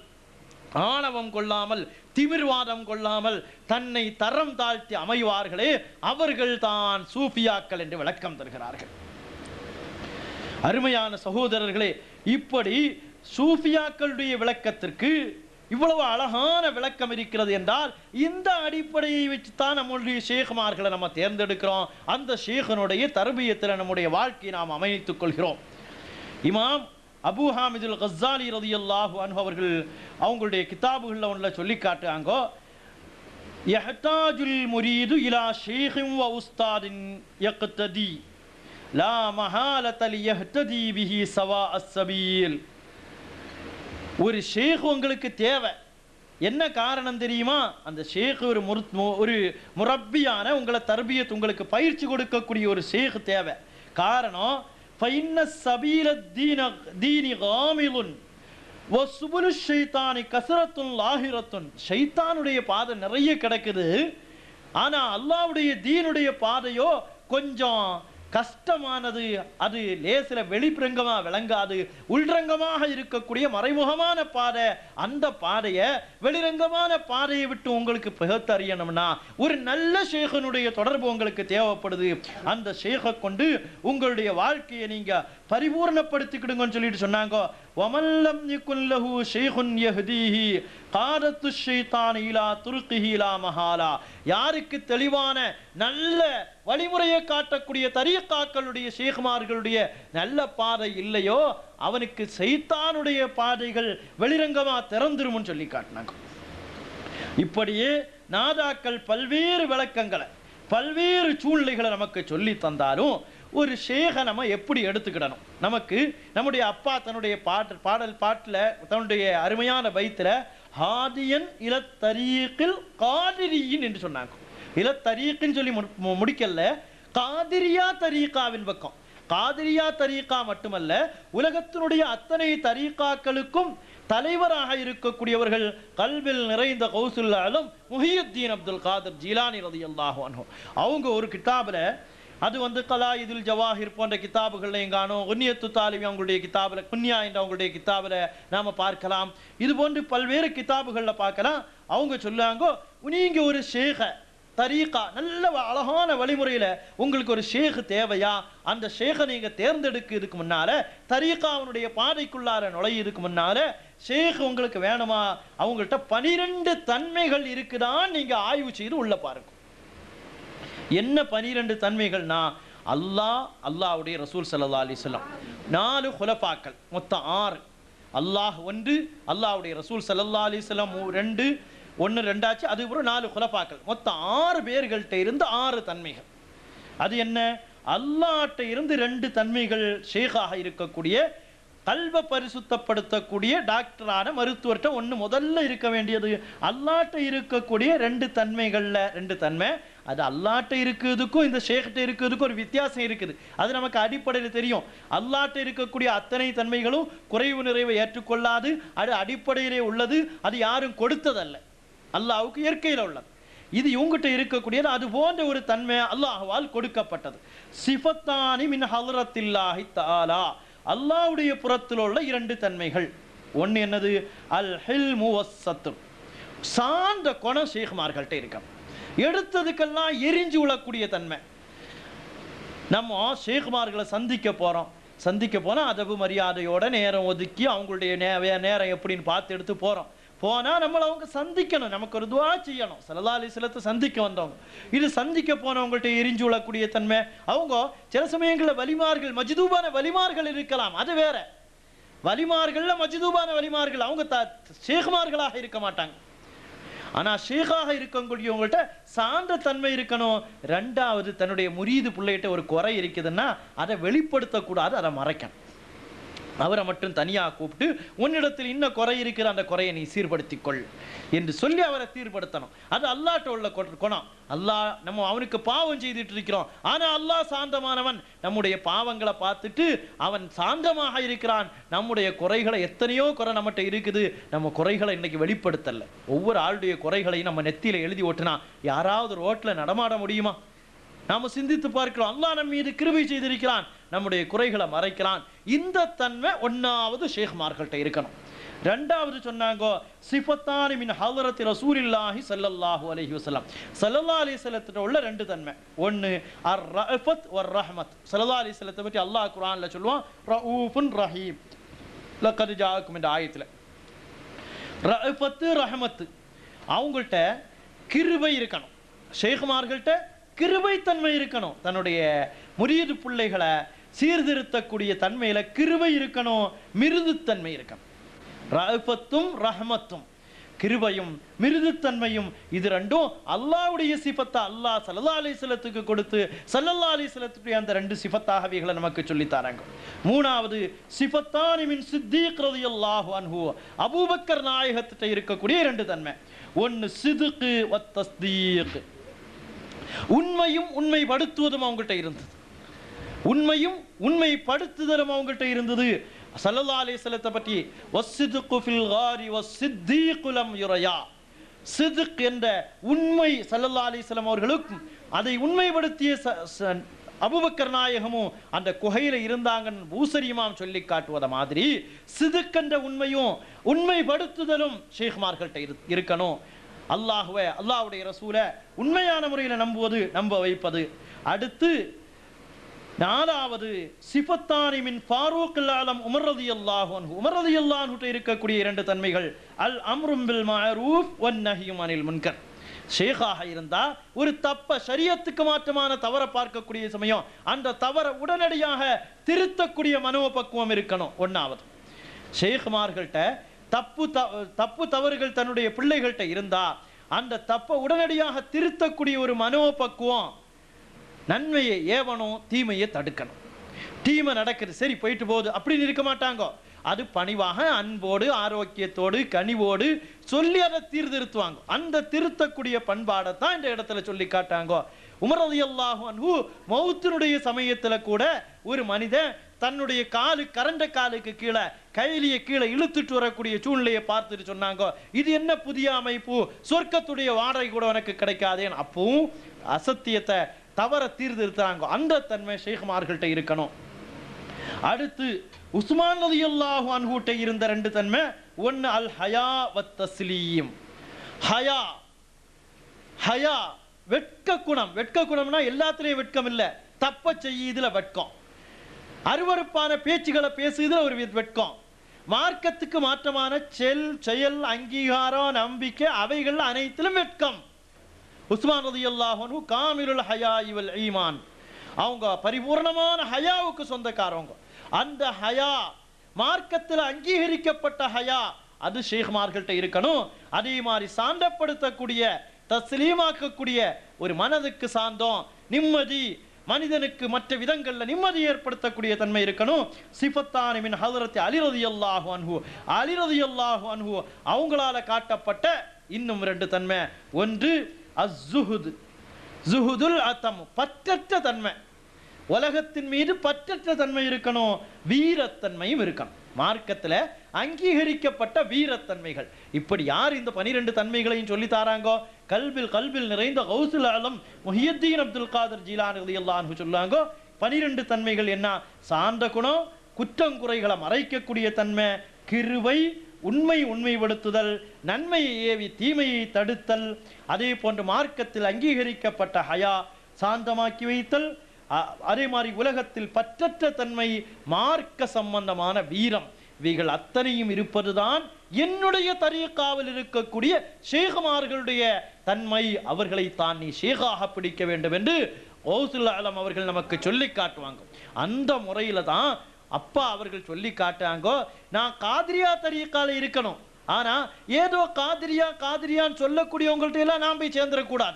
ஆணவம் கொள்ளாமல் திமிர்வாதம் கொள்ளாமல் தன்னை தரம் தாழ்த்தி அமைவார்களே அவர்கள் தான் சூஃபியாக்கள் என்று விளக்கம் தருகிறார்கள் அருமையான சகோதரர்களே இப்படி சூஃபியாக்களுடைய விளக்கத்திற்கு இவ்வளவு அழகான விளக்கம் இருக்கிறது என்றால் இந்த அடிப்படையை வச்சுத்தான் நம்முடைய ஷேகுமார்களை நம்ம தேர்ந்தெடுக்கிறோம் அந்த ஷேகனுடைய தர்பியத்தில் நம்முடைய வாழ்க்கையை நாம் அமைத்துக் கொள்கிறோம் இமாம் அபு ஹாமிதுல் கஸ்ஸாலி ரதியல்லாஹு அன்ஹு அவர்கள் அவங்களுடைய கிதாபுகளில் ஒன்றில் சொல்லி காட்டுறாங்கோ யஹ்தாஜுல் முரீது இலா ஷேഖിൻ வ உஸ்தாதின் யக்ததி லா மஹாலத லியஹ்ததி பிஹி சவா அஸ்ஸபீல் ஒரு ஷேக் உங்களுக்கு தேவை என்ன காரணம் தெரியுமா அந்த ஷேக் ஒரு முரு மு- ஒரு முரப்பியான உங்களை தர்பியத் உங்களுக்கு பயிற்சி கொடுக்கக்கூடிய ஒரு ஷேக் தேவை காரணம் ஃபைன்ன சபீல தீன தீனி காமிலுன் வசுபுலு ஷைத்தானி கசரத்துன் லாஹிரத்துன் ஷைத்தானுடைய பாதை நிறைய கிடக்குது ஆனா அல்லாஹ்வுடைய தீனுடைய பாதையோ கொஞ்சம் கஷ்டமானது அது லேசில வெளிப்பிரங்கமா விளங்காது உள்ரங்கமாக இருக்கக்கூடிய மறைமுகமான பாதை அந்த பாதையை வெளிரங்கமான பாதையை விட்டு உங்களுக்கு பகுத்தறியணும்னா ஒரு நல்ல ஷேகனுடைய தொடர்பு உங்களுக்கு தேவைப்படுது அந்த ஷேகை கொண்டு உங்களுடைய வாழ்க்கையை நீங்க பரிபூர்ணப்படுத்திக்கிடுங்கன்னு சொல்லிட்டு சொன்னாங்க வமல்லம் யகுன் லஹு ஷைகுன் யஹ்தீஹி காதத்து ஷைத்தான் இலா துருக்கிஹி இலா மஹாலா யாருக்கு தெளிவான நல்ல வழிமுறையை காட்டக்கூடிய தரியக்காக்களுடைய ஷேகுமார்களுடைய நல்ல பாதை இல்லையோ அவனுக்கு சைத்தானுடைய பாதைகள் வெளிரங்கமா திறந்துரும்னு சொல்லி காட்டினாங்க இப்படியே நாதாக்கள் பல்வேறு விளக்கங்களை பல்வேறு சூழ்நிலைகளை நமக்கு சொல்லி தந்தாலும் ஒரு ஷேகை நம்ம எப்படி எடுத்துக்கிடணும் நமக்கு நம்முடைய அப்பா தன்னுடைய பாட்டு பாடல் பாட்டில் தன்னுடைய அருமையான பைத்தில் ஹாதியன் இலத்தரீக்கில் காதிரியின் என்று சொன்னாங்க இலத்தரீக்குன்னு சொல்லி மு- மு- முடிக்கல காதிரியா தரீகாவின் பக்கம் காதிரியா தரீகா மட்டுமல்ல உலகத்தினுடைய அத்தனை தரீகாக்களுக்கும் தலைவராக இருக்கக்கூடியவர்கள் கல்வில் நிறைந்த கௌசுல்லாலும் முஹியுத்தீன் அப்துல் காதர் ஜீலானி ரதியல்லாஹு அன்ஹு அவங்க ஒரு கிதாபில் அது வந்து கலாயிதுல் ஜவாஹிர் போன்ற கிதாபுகள்லையும் காணும் உன்னியத்து தாலிமி அவங்களுடைய கிதாபில் குன்யா என்ற அவங்களுடைய கிதாபில் நாம பார்க்கலாம் இது போன்று பல்வேறு கிதாபுகளில் பார்க்கலாம் அவங்க சொல்லுவாங்க நீங்க ஒரு ஷேக தரீகா நல்ல வ- அழகான வழிமுறையில உங்களுக்கு ஒரு ஷேக் தேவையா அந்த ஷேகை நீங்க தேர்ந்தெடுக்கிறதுக்கு முன்னால தரீகாவினுடைய பாதைக்குள்ளார நுழையிறதுக்கு முன்னால ஷேக் உங்களுக்கு வேணுமா அவங்கள்ட்ட பனிரெண்டு தன்மைகள் இருக்குதான்னு நீங்க ஆய்வு செய்து உள்ள பாருங்க என்ன பனிரெண்டு தன்மைகள்னா அல்லாஹ் அல்லாஹ்வுடைய ரசூல் ஸல்லல்லாஹு அலைஹி வஸல்லம் நாலு ஹுலஃபாக்கள் மொத்தம் ஆறு அல்லாஹ் ஒன்று அல்லாஹ்வுடைய ரசூல் ஸல்லல்லாஹு அலைஹி வஸல்லம் மூ- ரெண்டு ஒன்று ரெண்டாச்சு அதுக்கப்புறம் நாலு ஹுலஃபாக்கள் மொத்தம் ஆறு பேர்கள்ட்ட இருந்து ஆறு தன்மைகள் அது என்ன அல்லாஹ்ட்ட இருந்து ரெண்டு தன்மைகள் ஷேகாக இருக்கக்கூடிய கல்வ பரிசுத்தப்படுத்தக்கூடிய டாக்டரான மருத்துவர்கிட்ட ஒன்று முதல்ல இருக்க வேண்டியது அல்லாட்ட இருக்கக்கூடிய ரெண்டு தன்மைகள்ல ரெண்டு தன்மை அது அல்லாட்ட இருக்கிறதுக்கும் இந்த ஷேக்கிட்ட இருக்கிறதுக்கும் ஒரு வித்தியாசம் இருக்குது அது நமக்கு அடிப்படையில் தெரியும் அல்லாட்ட இருக்கக்கூடிய அத்தனை தன்மைகளும் குறைவு நிறைவை ஏற்றுக்கொள்ளாது அது அடிப்படையிலே உள்ளது அது யாரும் கொடுத்ததல்ல அல்லாஹ்வுக்கு இயற்கையில் உள்ளது இது இவங்கிட்ட இருக்கக்கூடியது அது போன்ற ஒரு தன்மை அல்லாஹ்வால் கொடுக்கப்பட்டது சிஃபத்தானி மின் ஹலரத்தில்லாஹி தஆலா அல்லாஹ்வுடைய புறத்தில் உள்ள இரண்டு தன்மைகள் ஒன்று என்னது அல் ஹில்மு வஸ்ஸத்து சார்ந்த குணம் ஷேഖ்மார்கள்ட்ட இருக்க எடுத்ததுக்கெல்லாம் எரிஞ்சு விழக்கூடிய தன்மை நம்ம ஷேகுமார்களை சந்திக்க போகிறோம் சந்திக்க போனால் அதவு மரியாதையோட நேரம் ஒதுக்கி அவங்களுடைய நே வே- நேரம் எப்படின்னு பார்த்து எடுத்து போகிறோம் போனால் நம்மளை அவங்க சந்திக்கணும் நமக்கு ஒரு துவா செய்யணும் சல்லா அலிஸ்லத்தை சந்திக்க வந்தவங்க இது சந்திக்க போனவங்கள்ட்ட எரிஞ்சு விழக்கூடிய தன்மை அவங்க சில சமயங்களில் வலிமார்கள் மஜ்தூபான வலிமார்கள் இருக்கலாம் அது வேற வலிமார்கள்ல மஜ்தூபான வலிமார்கள் அவங்க த ஷேகுமார்களாக இருக்க மாட்டாங்க ஆனா ஷேகாக இருக்கக்கூடியவங்கள்ட்ட சார்ந்த தன்மை இருக்கணும் ரெண்டாவது தன்னுடைய முரீது பிள்ளைகிட்ட ஒரு குறை இருக்குதுன்னா அதை வெளிப்படுத்தக்கூடாது அதை மறைக்கணும் அவரை மட்டும் தனியா கூப்பிட்டு உன்னிடத்தில் இன்ன குறை இருக்கிற அந்த குறையை நீ சீர்படுத்திக் கொள் என்று சொல்லி அவரை சீர்படுத்தணும் அது அல்லாட்ட உள்ள கொ- குணம் அல்லாஹ் நம்ம அவனுக்கு பாவம் செய்துட்டு இருக்கிறோம் ஆனா அல்லாஹ் சாந்தமானவன் நம்முடைய பாவங்களை பார்த்துட்டு அவன் சாந்தமாக இருக்கிறான் நம்முடைய குறைகளை எத்தனையோ குறை நம்மகிட்ட இருக்குது நம்ம குறைகளை இன்னைக்கு வெளிப்படுத்தல ஒவ்வொரு ஆளுடைய குறைகளையும் நம்ம நெத்தியில எழுதி ஓட்டுனா யாராவது ரோட்ல நடமாட முடியுமா நாம சிந்தித்து பார்க்கிறோம் அல்லாஹ் நம் மீது கிருபை செய்திருக்கிறான் நம்முடைய குறைகளை மறைக்கிறான் இந்த தன்மை ஒன்னாவது ஷேக்மார்கள்ட்ட இருக்கணும் ரெண்டாவது சொன்னாங்க சிஃபத்தானி மின் ஹலரத்தி ரசூலில்லாஹி ஸல்லல்லாஹு அலைஹி வஸல்லம் ஸல்லல்லாஹு அலைஹி வஸல்லத்துல உள்ள ரெண்டு தன்மை ஒன்னு அர் ரஃபத் வர் ரஹ்மத் ஸல்லல்லாஹு அலைஹி வஸல்லத்தை பற்றி அல்லாஹ் குர்ஆன்ல சொல்லுவான் ரഊஃபுன் ரஹீம் லக்கத் ஜாஅக்கும் என்ற ஆயத்துல ரஃபத்து ரஹமத்து அவங்கள்ட்ட கிருபை இருக்கணும் ஷேகுமார்கள்ட்ட கிருபைத்தன்மை இருக்கணும் தன்னுடைய முறியது பிள்ளைகளை சீர்திருத்தக்கூடிய தன்மையில கிருபை இருக்கணும் மிருதுத்தன்மை இருக்கணும் ரஃபத்தும் ரஹமத்தும் கிருபையும் மிருதுத்தன்மையும் இது ரெண்டும் அல்லாஹ்வுடைய சிஃபத்தா அல்லாஹ் சல்லல்லா அலிஸ்லத்துக்கு கொடுத்து சல்லல்லா அலிஸ்லத்துடைய அந்த ரெண்டு சிஃபத்தாக அவைகளை நமக்கு சொல்லித் தராங்க மூணாவது சிஃபத்தானி மின் சித்தீக் ரலியல்லாஹு அன்ஹு அபூபக்கர் நாயகத்திட்ட இருக்கக்கூடிய ரெண்டு தன்மை ஒன்னு சிதுக்கு வத் தஸ்தீக் உண்மையும் உண்மைப்படுத்துவதும் அவங்கள்ட்ட இருந்தது உண்மையும் உண்மைப்படுத்துதலும் அவங்கள்ட்ட இருந்தது சல்லல்லா அலிஸ்லத்தை பற்றி வஸ்ஸிதுக்கு ஃபில் காரி வஸ்ஸித்தீக்கு லம் யுரையா சிதுக் என்ற உண்மை சல்லல்லா அலிஸ்லாம் அவர்களுக்கும் அதை உண்மைப்படுத்திய ச- ச- அபூபக்கர் நாயகமும் அந்த குகையில இருந்தாங்கன்னு பூசரிமாம் சொல்லி காட்டுவத மாதிரி சிதுக்கென்ற உண்மையும் உண்மைப்படுத்துதலும் ஷேக்மார்கள்ட்ட இரு இருக்கணும் அல்லாஹுவை அல்லாஹ்வுடைய ரசூலை உண்மையான முறையில் நம்புவது நம்ப வைப்பது அடுத்து நாலாவது சிஃபத்தானி மின் ஃபாரூக் ஆலம் உமர் ரலியல்லாஹு அன்ஹு உமர் ரலியல்லாஹு அன்ஹு இருக்கக்கூடிய இரண்டு தன்மைகள் அல் அம்ரும் பில் மஅரூஃப் வன் நஹியும் அனில் முன்கர் ஷேகாக இருந்தா ஒரு தப்ப ஷரியத்துக்கு மாற்றமான தவற பார்க்கக்கூடிய சமயம் அந்த தவறை உடனடியாக திருத்தக்கூடிய மனோபக்குவம் இருக்கணும் ஒண்ணாவது ஷேகுமார்கள்ட்ட தப்பு த- தப்பு தவறுகள் தன்னுடைய பிள்ளைகள்கிட்ட இருந்தா அந்த தப்பை உடனடியாக திருத்தக்கூடிய ஒரு மனோபக்குவம் நன்மையை ஏவணும் தீமையை தடுக்கணும் தீமை நடக்குது சரி போயிட்டு போகுது அப்படின்னு இருக்க மாட்டாங்க அது பணிவாக அன்போடு ஆரோக்கியத்தோடு கனிவோடு சொல்லி அதை தீர்திருத்துவாங்க அந்த திருத்தக்கூடிய பண்பாடை தான் இந்த இடத்துல சொல்லி காட்டாங்க உமர் ரலியல்லாஹு அன்ஹு மௌத்தினுடைய சமயத்துல கூட ஒரு மனிதன் தன்னுடைய காலு கரண்ட காலுக்கு கீழே கைலிய கீழே இழுத்துட்டு வரக்கூடிய சூழ்நிலையை பார்த்துட்டு சொன்னாங்க இது என்ன புதிய அமைப்பு சொர்க்கத்துடைய வாடகை கூட உனக்கு கிடைக்காதேன்னு அப்பவும் அசத்தியத்தை தவற தீர்திருத்தாங்க அந்த தன்மை ஷேகுமார்கள்ட்ட இருக்கணும் அடுத்து உஸ்மான் ரலியல்லாஹு அன்ஹுட்ட இருந்த ரெண்டு தன்மை ஒன்னு அல் ஹயா வத் தஸ்லீம் ஹயா ஹயா வெட்க குணம் வெட்க குணம்னா எல்லாத்துலயும் வெட்கம் இல்ல தப்ப செய்யுதுல வெட்கம் அருவருப்பான பேச்சுகளை பேசுறதுல ஒரு வித வெட்கம் மார்க்கத்துக்கு மாற்றமான செல் செயல் அங்கீகாரம் நம்பிக்கை அவைகள் அனைத்திலும் வெட்கம் உஸ்மான் ரலியல்லாஹு அன்ஹு காமிலுல் ஹயா இவல் ஈமான் அவங்க பரிபூர்ணமான ஹயாவுக்கு சொந்தக்காரவங்க அந்த ஹயா மார்க்கத்தில் அங்கீகரிக்கப்பட்ட ஹயா அது ஷேக்மார்கள்ட்ட இருக்கணும் அதே மாதிரி சாந்தப்படுத்தக்கூடிய தஸ்லீமாக்கக்கூடிய ஒரு மனதுக்கு சாந்தம் நிம்மதி மனிதனுக்கு மற்ற விதங்கள்ல நிம்மதி ஏற்படுத்தக்கூடிய தன்மை இருக்கணும் சிஃபத்தானி மின் ஹதரத் அலி ரலியல்லாஹு அன்ஹு அலி ரலியல்லாஹு அன்ஹு அவங்களால காட்டப்பட்ட இன்னும் ரெண்டு தன்மை ஒன்று அஸ்ஸுஹுத் ஜுஹுதுல் அத்தம் பற்றற்ற தன்மை உலகத்தின் மீது பற்றற்ற தன்மை இருக்கணும் வீரத்தன்மையும் இருக்கணும் மார்க்கத்துல அங்கீகரிக்கப்பட்ட வீரத்தன்மைகள் இப்படி யார் இந்த பனிரெண்டு தன்மைகளையும் சொல்லி தாராங்கோ கல்பில் கல்பில் நிறைந்த கௌசுல் ஆலம் முஹியத்தீன் அப்துல் காதர் ஜீலான் ரலியல்லாஹு சொல்லாங்கோ பனிரெண்டு தன்மைகள் என்ன சார்ந்த குணம் குற்றங்குறைகளை மறைக்கக்கூடிய தன்மை கிருவை உண்மை உண்மைப்படுத்துதல் நன்மையை ஏவி தீமையை தடுத்தல் அதே போன்று மார்க்கத்தில் அங்கீகரிக்கப்பட்ட ஹயா சாந்தமாக்கி வைத்தல் அ- அதே மாதிரி உலகத்தில் பற்றற்ற தன்மை மார்க்க சம்பந்தமான வீரம் இவைகள் அத்தனையும் இருப்பதுதான் என்னுடைய தரீக்காவில் இருக்கக்கூடிய ஷேகுமார்களுடைய தன்மை அவர்களை தான் நீ ஷேகாக பிடிக்க வேண்டும் என்று ஓசுல் ஆலம் அவர்கள் நமக்கு சொல்லி காட்டுவாங்க அந்த முறையில தான் அப்பா அவர்கள் சொல்லி காட்டாங்கோ நான் காதிரியா தரீக்கால இருக்கணும் ஆனா ஏதோ காதிரியா காதிரியான்னு சொல்லக்கூடியவங்கள்ட்ட எல்லாம் நான் போய் சேர்ந்துடக்கூடாது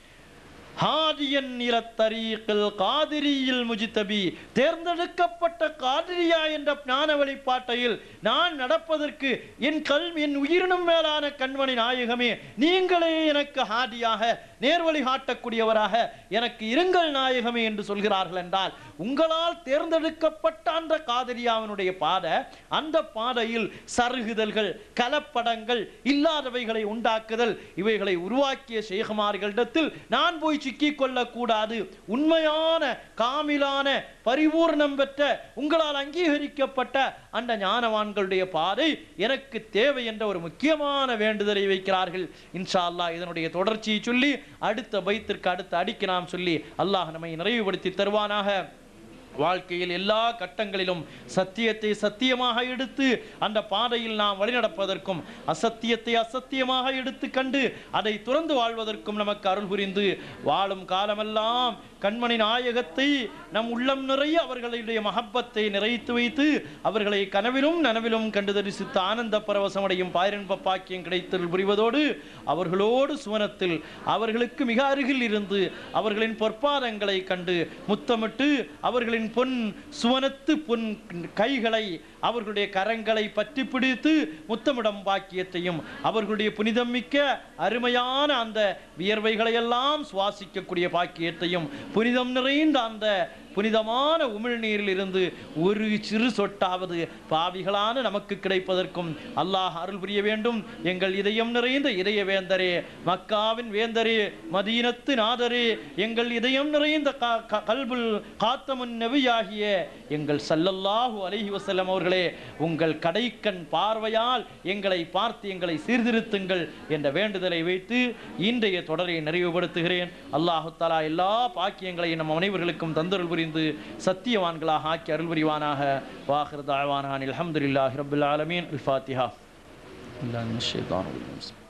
ஹாதியன் இல தரீக்கில் காதிரியில் முஜித்தபி தேர்ந்தெடுக்கப்பட்ட காதிரியா என்ற ஞான வழிபாட்டையில் நான் நடப்பதற்கு என் கல் என் உயிரினும் மேலான கண்மணி நாயகமே நீங்களே எனக்கு ஹாதியாக நேர்வழி காட்டக்கூடியவராக எனக்கு இருங்கள் நாயகமே என்று சொல்கிறார்கள் என்றால் உங்களால் தேர்ந்தெடுக்கப்பட்ட அந்த காதிரியாவினுடைய பாதை அந்த பாதையில் சருகுதல்கள் கலப்படங்கள் இல்லாதவைகளை உண்டாக்குதல் இவைகளை உருவாக்கிய சேகமார்களிடத்தில் நான் போய் சிக்கிக் கொள்ளக்கூடாது உண்மையான காமிலான பரிபூர்ணம் பெற்ற உங்களால் அங்கீகரிக்கப்பட்ட அந்த ஞானவான்களுடைய பாதை எனக்கு தேவை என்ற ஒரு முக்கியமான வேண்டுதலை வைக்கிறார்கள் இன்ஷா அல்லாஹ் இதனுடைய தொடர்ச்சியை சொல்லி அடுத்த பைத்திற்கு அடுத்த அடிக்கு நாம் சொல்லி அல்லாஹ் நம்மை நிறைவுபடுத்தி தருவானாக வாழ்க்கையில் எல்லா கட்டங்களிலும் சத்தியத்தை சத்தியமாக எடுத்து அந்த பாதையில் நாம் வழிநடப்பதற்கும் அசத்தியத்தை அசத்தியமாக எடுத்து கண்டு அதை துறந்து வாழ்வதற்கும் நமக்கு அருள் புரிந்து வாழும் காலமெல்லாம் கண்மணி நாயகத்தை நம் உள்ளம் நிறைய அவர்களுடைய மஹப்பத்தை நிறைத்து வைத்து அவர்களை கனவிலும் நனவிலும் கண்டு தரிசித்து ஆனந்த பரவசமடையும் பாரின்ப பாக்கியம் கிடைத்தல் புரிவதோடு அவர்களோடு சுவனத்தில் அவர்களுக்கு மிக அருகில் இருந்து அவர்களின் பொற்பாதங்களை கண்டு முத்தமிட்டு அவர்களின் பொன் சுவனத்து பொன் கைகளை அவர்களுடைய கரங்களை பற்றி பிடித்து முத்தமிடம் பாக்கியத்தையும் அவர்களுடைய புனிதம் மிக்க அருமையான அந்த வியர்வைகளை எல்லாம் சுவாசிக்கக்கூடிய பாக்கியத்தையும் புனிதம் நிறைந்த அந்த புனிதமான உமிழ்நீரில் இருந்து ஒரு சிறு சொட்டாவது பாவிகளான நமக்கு கிடைப்பதற்கும் அல்லாஹ் அருள் புரிய வேண்டும் எங்கள் இதயம் நிறைந்த இதய வேந்தரே மக்காவின் வேந்தரே மதீனத்து நாதரே எங்கள் இதயம் நிறைந்த க- க- கல்புல் காத்தமுன் நபியாகிய எங்கள் சல்லல்லாஹு அலைஹி வஸல்லம் அவர்களே உங்கள் கடைக்கண் பார்வையால் எங்களை பார்த்து எங்களை சீர்திருத்துங்கள் என்ற வேண்டுதலை வைத்து இன்றைய தொடரை நிறைவுபடுத்துகிறேன் அல்லாஹு தஆலா எல்லா பாக்கியங்களையும் நம் அனைவர்களுக்கும் தந்தருள் புரிந்து சத்தியவான்களாக ஆக்கி அருள் புரிவானாக வாஹிர் தாழ்வானான் அல்ஹம்துலில்லாஹி ரப்பில் ஆலமீன் அல் ஃபாத்திஹா பில்லாஹி மினஷ் ஷைத்தானிர் ரஜீம்